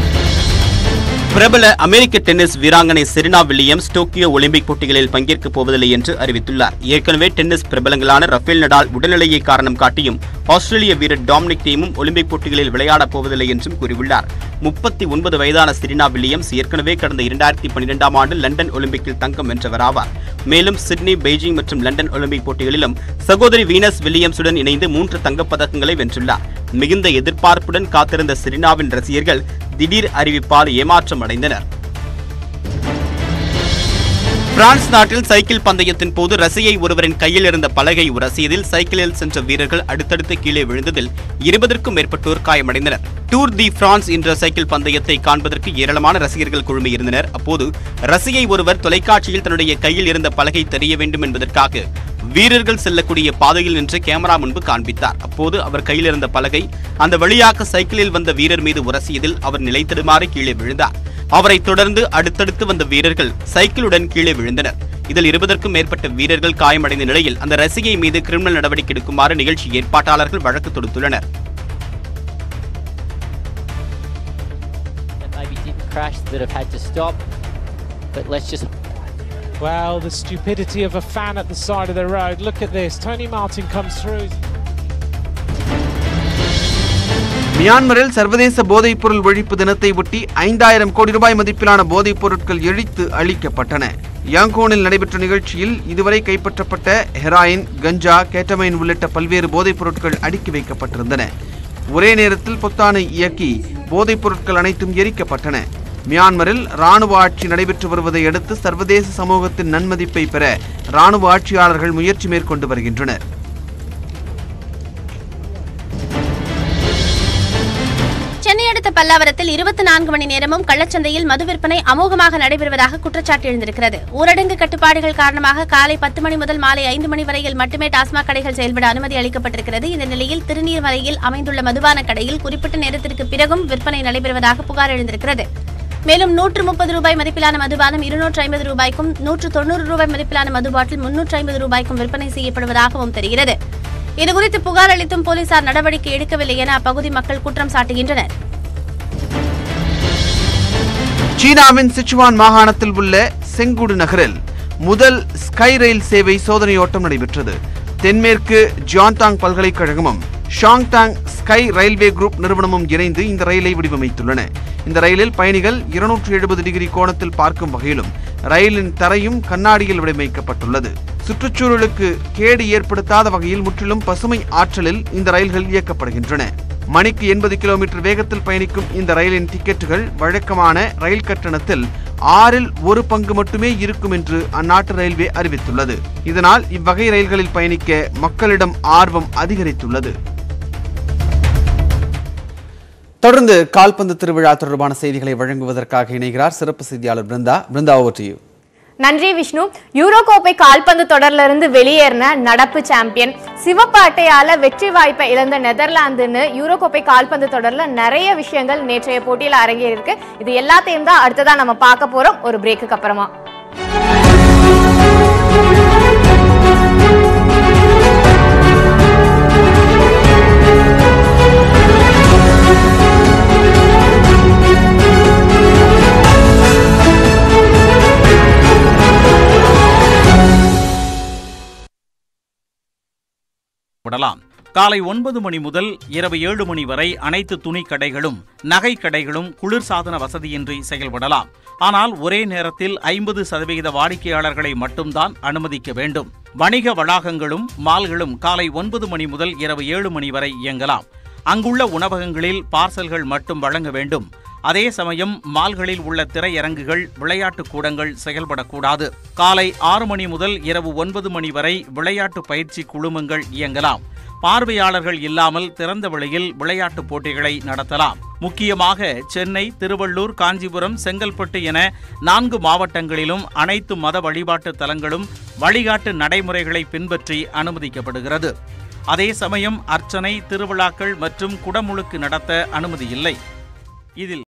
பிரபல அமெரிக்க டென்னிஸ் வீராங்கனை செரினா வில்லியம்ஸ் டோக்கியோ ஒலிம்பிக் போட்டிகளில் பங்கேற்கப் போவதில்லை என்று அறிவித்துள்ளார் ஏற்கனவே டென்னிஸ் பிரபலங்களான ரஃபேல் நடால் உடல்நிலையை காரணம் காட்டியும் ஆஸ்திரேலிய வீரர் டாமினிக் தீமும் ஒலிம்பிக் போட்டிகளில் விளையாடப் போவதில்லை என்றும் கூறியுள்ளார் முப்பத்தி ஒன்பது வயதான செரினா வில்லியம்ஸ் ஏற்கனவே கடந்த இரண்டாயிரத்தி பன்னிரெண்டாம் ஆண்டு லண்டன் ஒலிம்பிக்கில் தங்கம் வென்றவர் ஆவார் மேலும் சிட்னி பெய்ஜிங் மற்றும் லண்டன் ஒலிம்பிக் போட்டிகளிலும் சகோதரி வீனஸ் வில்லியம்ஸுடன் இணைந்து மூன்று தங்கப் பதக்கங்களை வென்றுள்ளார் மிகுந்த எதிர்பார்ப்புடன் காத்திருந்த செரினாவின் ரசிகர்கள் திடீர் அறிவிப்பால் ஏமாற்றம் அடைந்தனர் பிரான்ஸ் நாட்டில் சைக்கிள் பந்தயத்தின் போது ரசிகை ஒருவரின் கையில் இருந்த பலகை உரசியதில் சைக்கிளில் சென்ற வீரர்கள் அடுத்தடுத்து கீழே விழுந்ததில் இருபதற்கும் மேற்பட்டோர் காயமடைந்தனர் டூர் தி பிரான்ஸ் என்ற சைக்கிள் பந்தயத்தை காண்பதற்கு ஏராளமான ரசிகர்கள் குழுமியிருந்தனர் அப்போது ரசிகை ஒருவர் தொலைக்காட்சியில் தன்னுடைய கையில் இருந்த பலகை தெரிய வேண்டும் என்பதற்காக வீரர்கள் செல்லக்கூடிய பாதையில் நின்று கேமரா முன்பு காண்பித்தார் அப்போது அவர் கையில் இருந்த பலகை அந்த வழியாக சைக்கிளில் வந்த வீரர் மீது உரசியதில் அவர் நிலைத்தடுமாறி கீழே விழுந்தார் அவரைத் தொடர்ந்து அடுத்தடுத்து வந்த வீரர்கள் சைக்கிளுடன் கீழே விழுந்தனர் இதில் இருபதற்கும் மேற்பட்ட வீரர்கள் காயமடைந்த நிலையில் அந்த ரசிகை மீது கிரிமினல் நடவடிக்கை எடுக்குமாறு நிகழ்ச்சி ஏற்பாட்டாளர்கள் வழக்கு தொடுத்துள்ளனர் that maybe didn't crash that have had to stop. But let's just Well, the stupidity of a fan at the side of the road. Look at this. Tony Martin comes through. மியான்மரில் சர்வதேச போதைப்பொருள் ஒழிப்பு தினத்தை ஒட்டி ஐந்தாயிரம் கோடி ரூபாய் மதிப்பிலான போதைப் பொருட்கள் எழித்து அளிக்கப்பட்டன யாங்கோனில் நடைபெற்ற நிகழ்ச்சியில் இதுவரை கைப்பற்றப்பட்ட ஹெராயின் கஞ்சா கேட்டமைன் உள்ளிட்ட பல்வேறு போதைப் பொருட்கள் அடுக்கி வைக்கப்பட்டிருந்தன ஒரே நேரத்தில் பொத்தானை இயக்கி போதைப் பொருட்கள் அனைத்தும் எரிக்கப்பட்டன மியான்மரில் ராணுவ ஆட்சி நடைபெற்று வருவதை அடுத்து சர்வதேச சமூகத்தின் நன்மதிப்பை பெற ராணுவ ஆட்சியாளர்கள் முயற்சி மேற்கொண்டு வருகின்றனர் சென்னை அடுத்த பல்லாவரத்தில் இருபத்தி நான்கு மணி நேரமும் கள்ளச்சந்தையில் மது விற்பனை அமோகமாக நடைபெறுவதாக குற்றச்சாட்டு எழுந்திருக்கிறது ஊரடங்கு கட்டுப்பாடுகள் காரணமாக காலை பத்து மணி முதல் மாலை ஐந்து மணி வரையில் மட்டுமே டாஸ்மாக் கடைகள் செயல்பட அனுமதி அளிக்கப்பட்டிருக்கிறது இந்த நிலையில் திருநீர்மலையில் அமைந்துள்ள மதுபான கடையில் குறிப்பிட்ட நேரத்திற்கு பிறகும் விற்பனை நடைபெறுவதாக புகார் எழுந்திருக்கிறது மேலும் நூற்று முப்பது ரூபாய் மதிப்பிலான மதுபானம் இருநூற்று ஐம்பது ரூபாய்க்கும் நூற்று தொண்ணூறு ரூபாய் மதிப்பிலான மது பாட்டில் முன்னூற்று ஐம்பது ரூபாய்க்கும் விற்பனை செய்யப்படுவதாகவும் தெரிகிறது இதுகுறித்து புகார் அளித்தும் போலீசார் நடவடிக்கை எடுக்கவில்லை என அப்பகுதி மக்கள் குற்றம் சாட்டுகின்றனர் சீனாவின் சிச்சுவான் மாகாணத்தில் உள்ள செங்குடு நகரில் முதல் ஸ்கை ரயில் சேவை சோதனையோட்டம் நடைபெற்றது தென்மேற்கு ஜியான்தாங் பல்கலைக்கழகமும் ஷாங்டாங் ஸ்கை ரயில்வே குரூப் நிறுவனமும் இணைந்து இந்த ரயிலை வடிவமைத்துள்ளன இந்த ரயிலில் பயணிகள் இருநூற்று எழுபது டிகிரி கோணத்தில் பார்க்கும் வகையிலும் ரயிலின் தரையும் கண்ணாடியில் வடிவமைக்கப்பட்டுள்ளது சுற்றுச்சூழலுக்கு கேடு ஏற்படுத்தாத வகையில் முற்றிலும் பசுமை ஆற்றலில் இந்த ரயில்கள் இயக்கப்படுகின்றன மணிக்கு எண்பது கிலோமீட்டர் வேகத்தில் பயணிக்கும் இந்த ரயிலின் டிக்கெட்டுகள் வழக்கமான ரயில் கட்டணத்தில் ஆறில் ஒரு பங்கு மட்டுமே இருக்கும் என்று அந்நாட்டு ரயில்வே அறிவித்துள்ளது இதனால் இவ்வகை ரயில்களில் பயணிக்க மக்களிடம் ஆர்வம் அதிகரித்துள்ளது தொடர்ந்து கால்பந்து திருவிழா தொடர்பான செய்திகளை வழங்குவதற்காக இணைகிறார் சிறப்பு செய்தியாளர் Brinda Brinda over to you நன்றி விஷ்ணு யூரோ கோப்பை கால்பந்து தொடர்ல இருந்து வெளியேறின நடப்பு சாம்பியன் சிவப்பு அட்டையால வெற்றி வாய்ப்பை இழந்த நெதர்லாந்துன்னு யூரோ கோப்பை கால்பந்து தொடர்ல நிறைய விஷயங்கள் நேற்றைய போட்டியில அரங்கேறிருக்கு இது எல்லாத்தையும் தான் அடுத்ததா நம்ம பார்க்க போறோம் ஒரு பிரேக்குக்கு அப்புறமா விடலாம் காலை ஒன்பது மணி முதல் இரவு ஏழு மணி வரை அனைத்து துணி கடைகளும் நகை கடைகளும் குளிர்சாதன வசதியின்றி செயல்படலாம் ஆனால் ஒரே நேரத்தில் ஐம்பது சதவிகித வாடிக்கையாளர்களை மட்டும்தான் அனுமதிக்க வேண்டும் வணிக வளாகங்களும் மால்களும் காலை ஒன்பது மணி முதல் இரவு ஏழு மணி வரை இயங்கலாம் அங்குள்ள உணவகங்களில் பார்சல்கள் மட்டும் வழங்க வேண்டும் அதே சமயம் மால்களில் உள்ள திரையரங்குகள் விளையாட்டுக் கூடங்கள் செயல்படக்கூடாது காலை ஆறு மணி முதல் இரவு ஒன்பது மணி வரை விளையாட்டு பயிற்சி குழுமங்கள் இயங்கலாம் பார்வையாளர்கள் இல்லாமல் திறந்த வெளியில் விளையாட்டுப் போட்டிகளை நடத்தலாம் முக்கியமாக சென்னை திருவள்ளூர் காஞ்சிபுரம் செங்கல்பட்டு என நான்கு மாவட்டங்களிலும் அனைத்து மத வழிபாட்டு தலங்களும் வழிகாட்டு நடைமுறைகளை பின்பற்றி அனுமதிக்கப்படுகிறது அதே சமயம் அர்ச்சனை திருவிழாக்கள் மற்றும் குடமுழுக்கு நடத்த அனுமதி இல்லை இதில்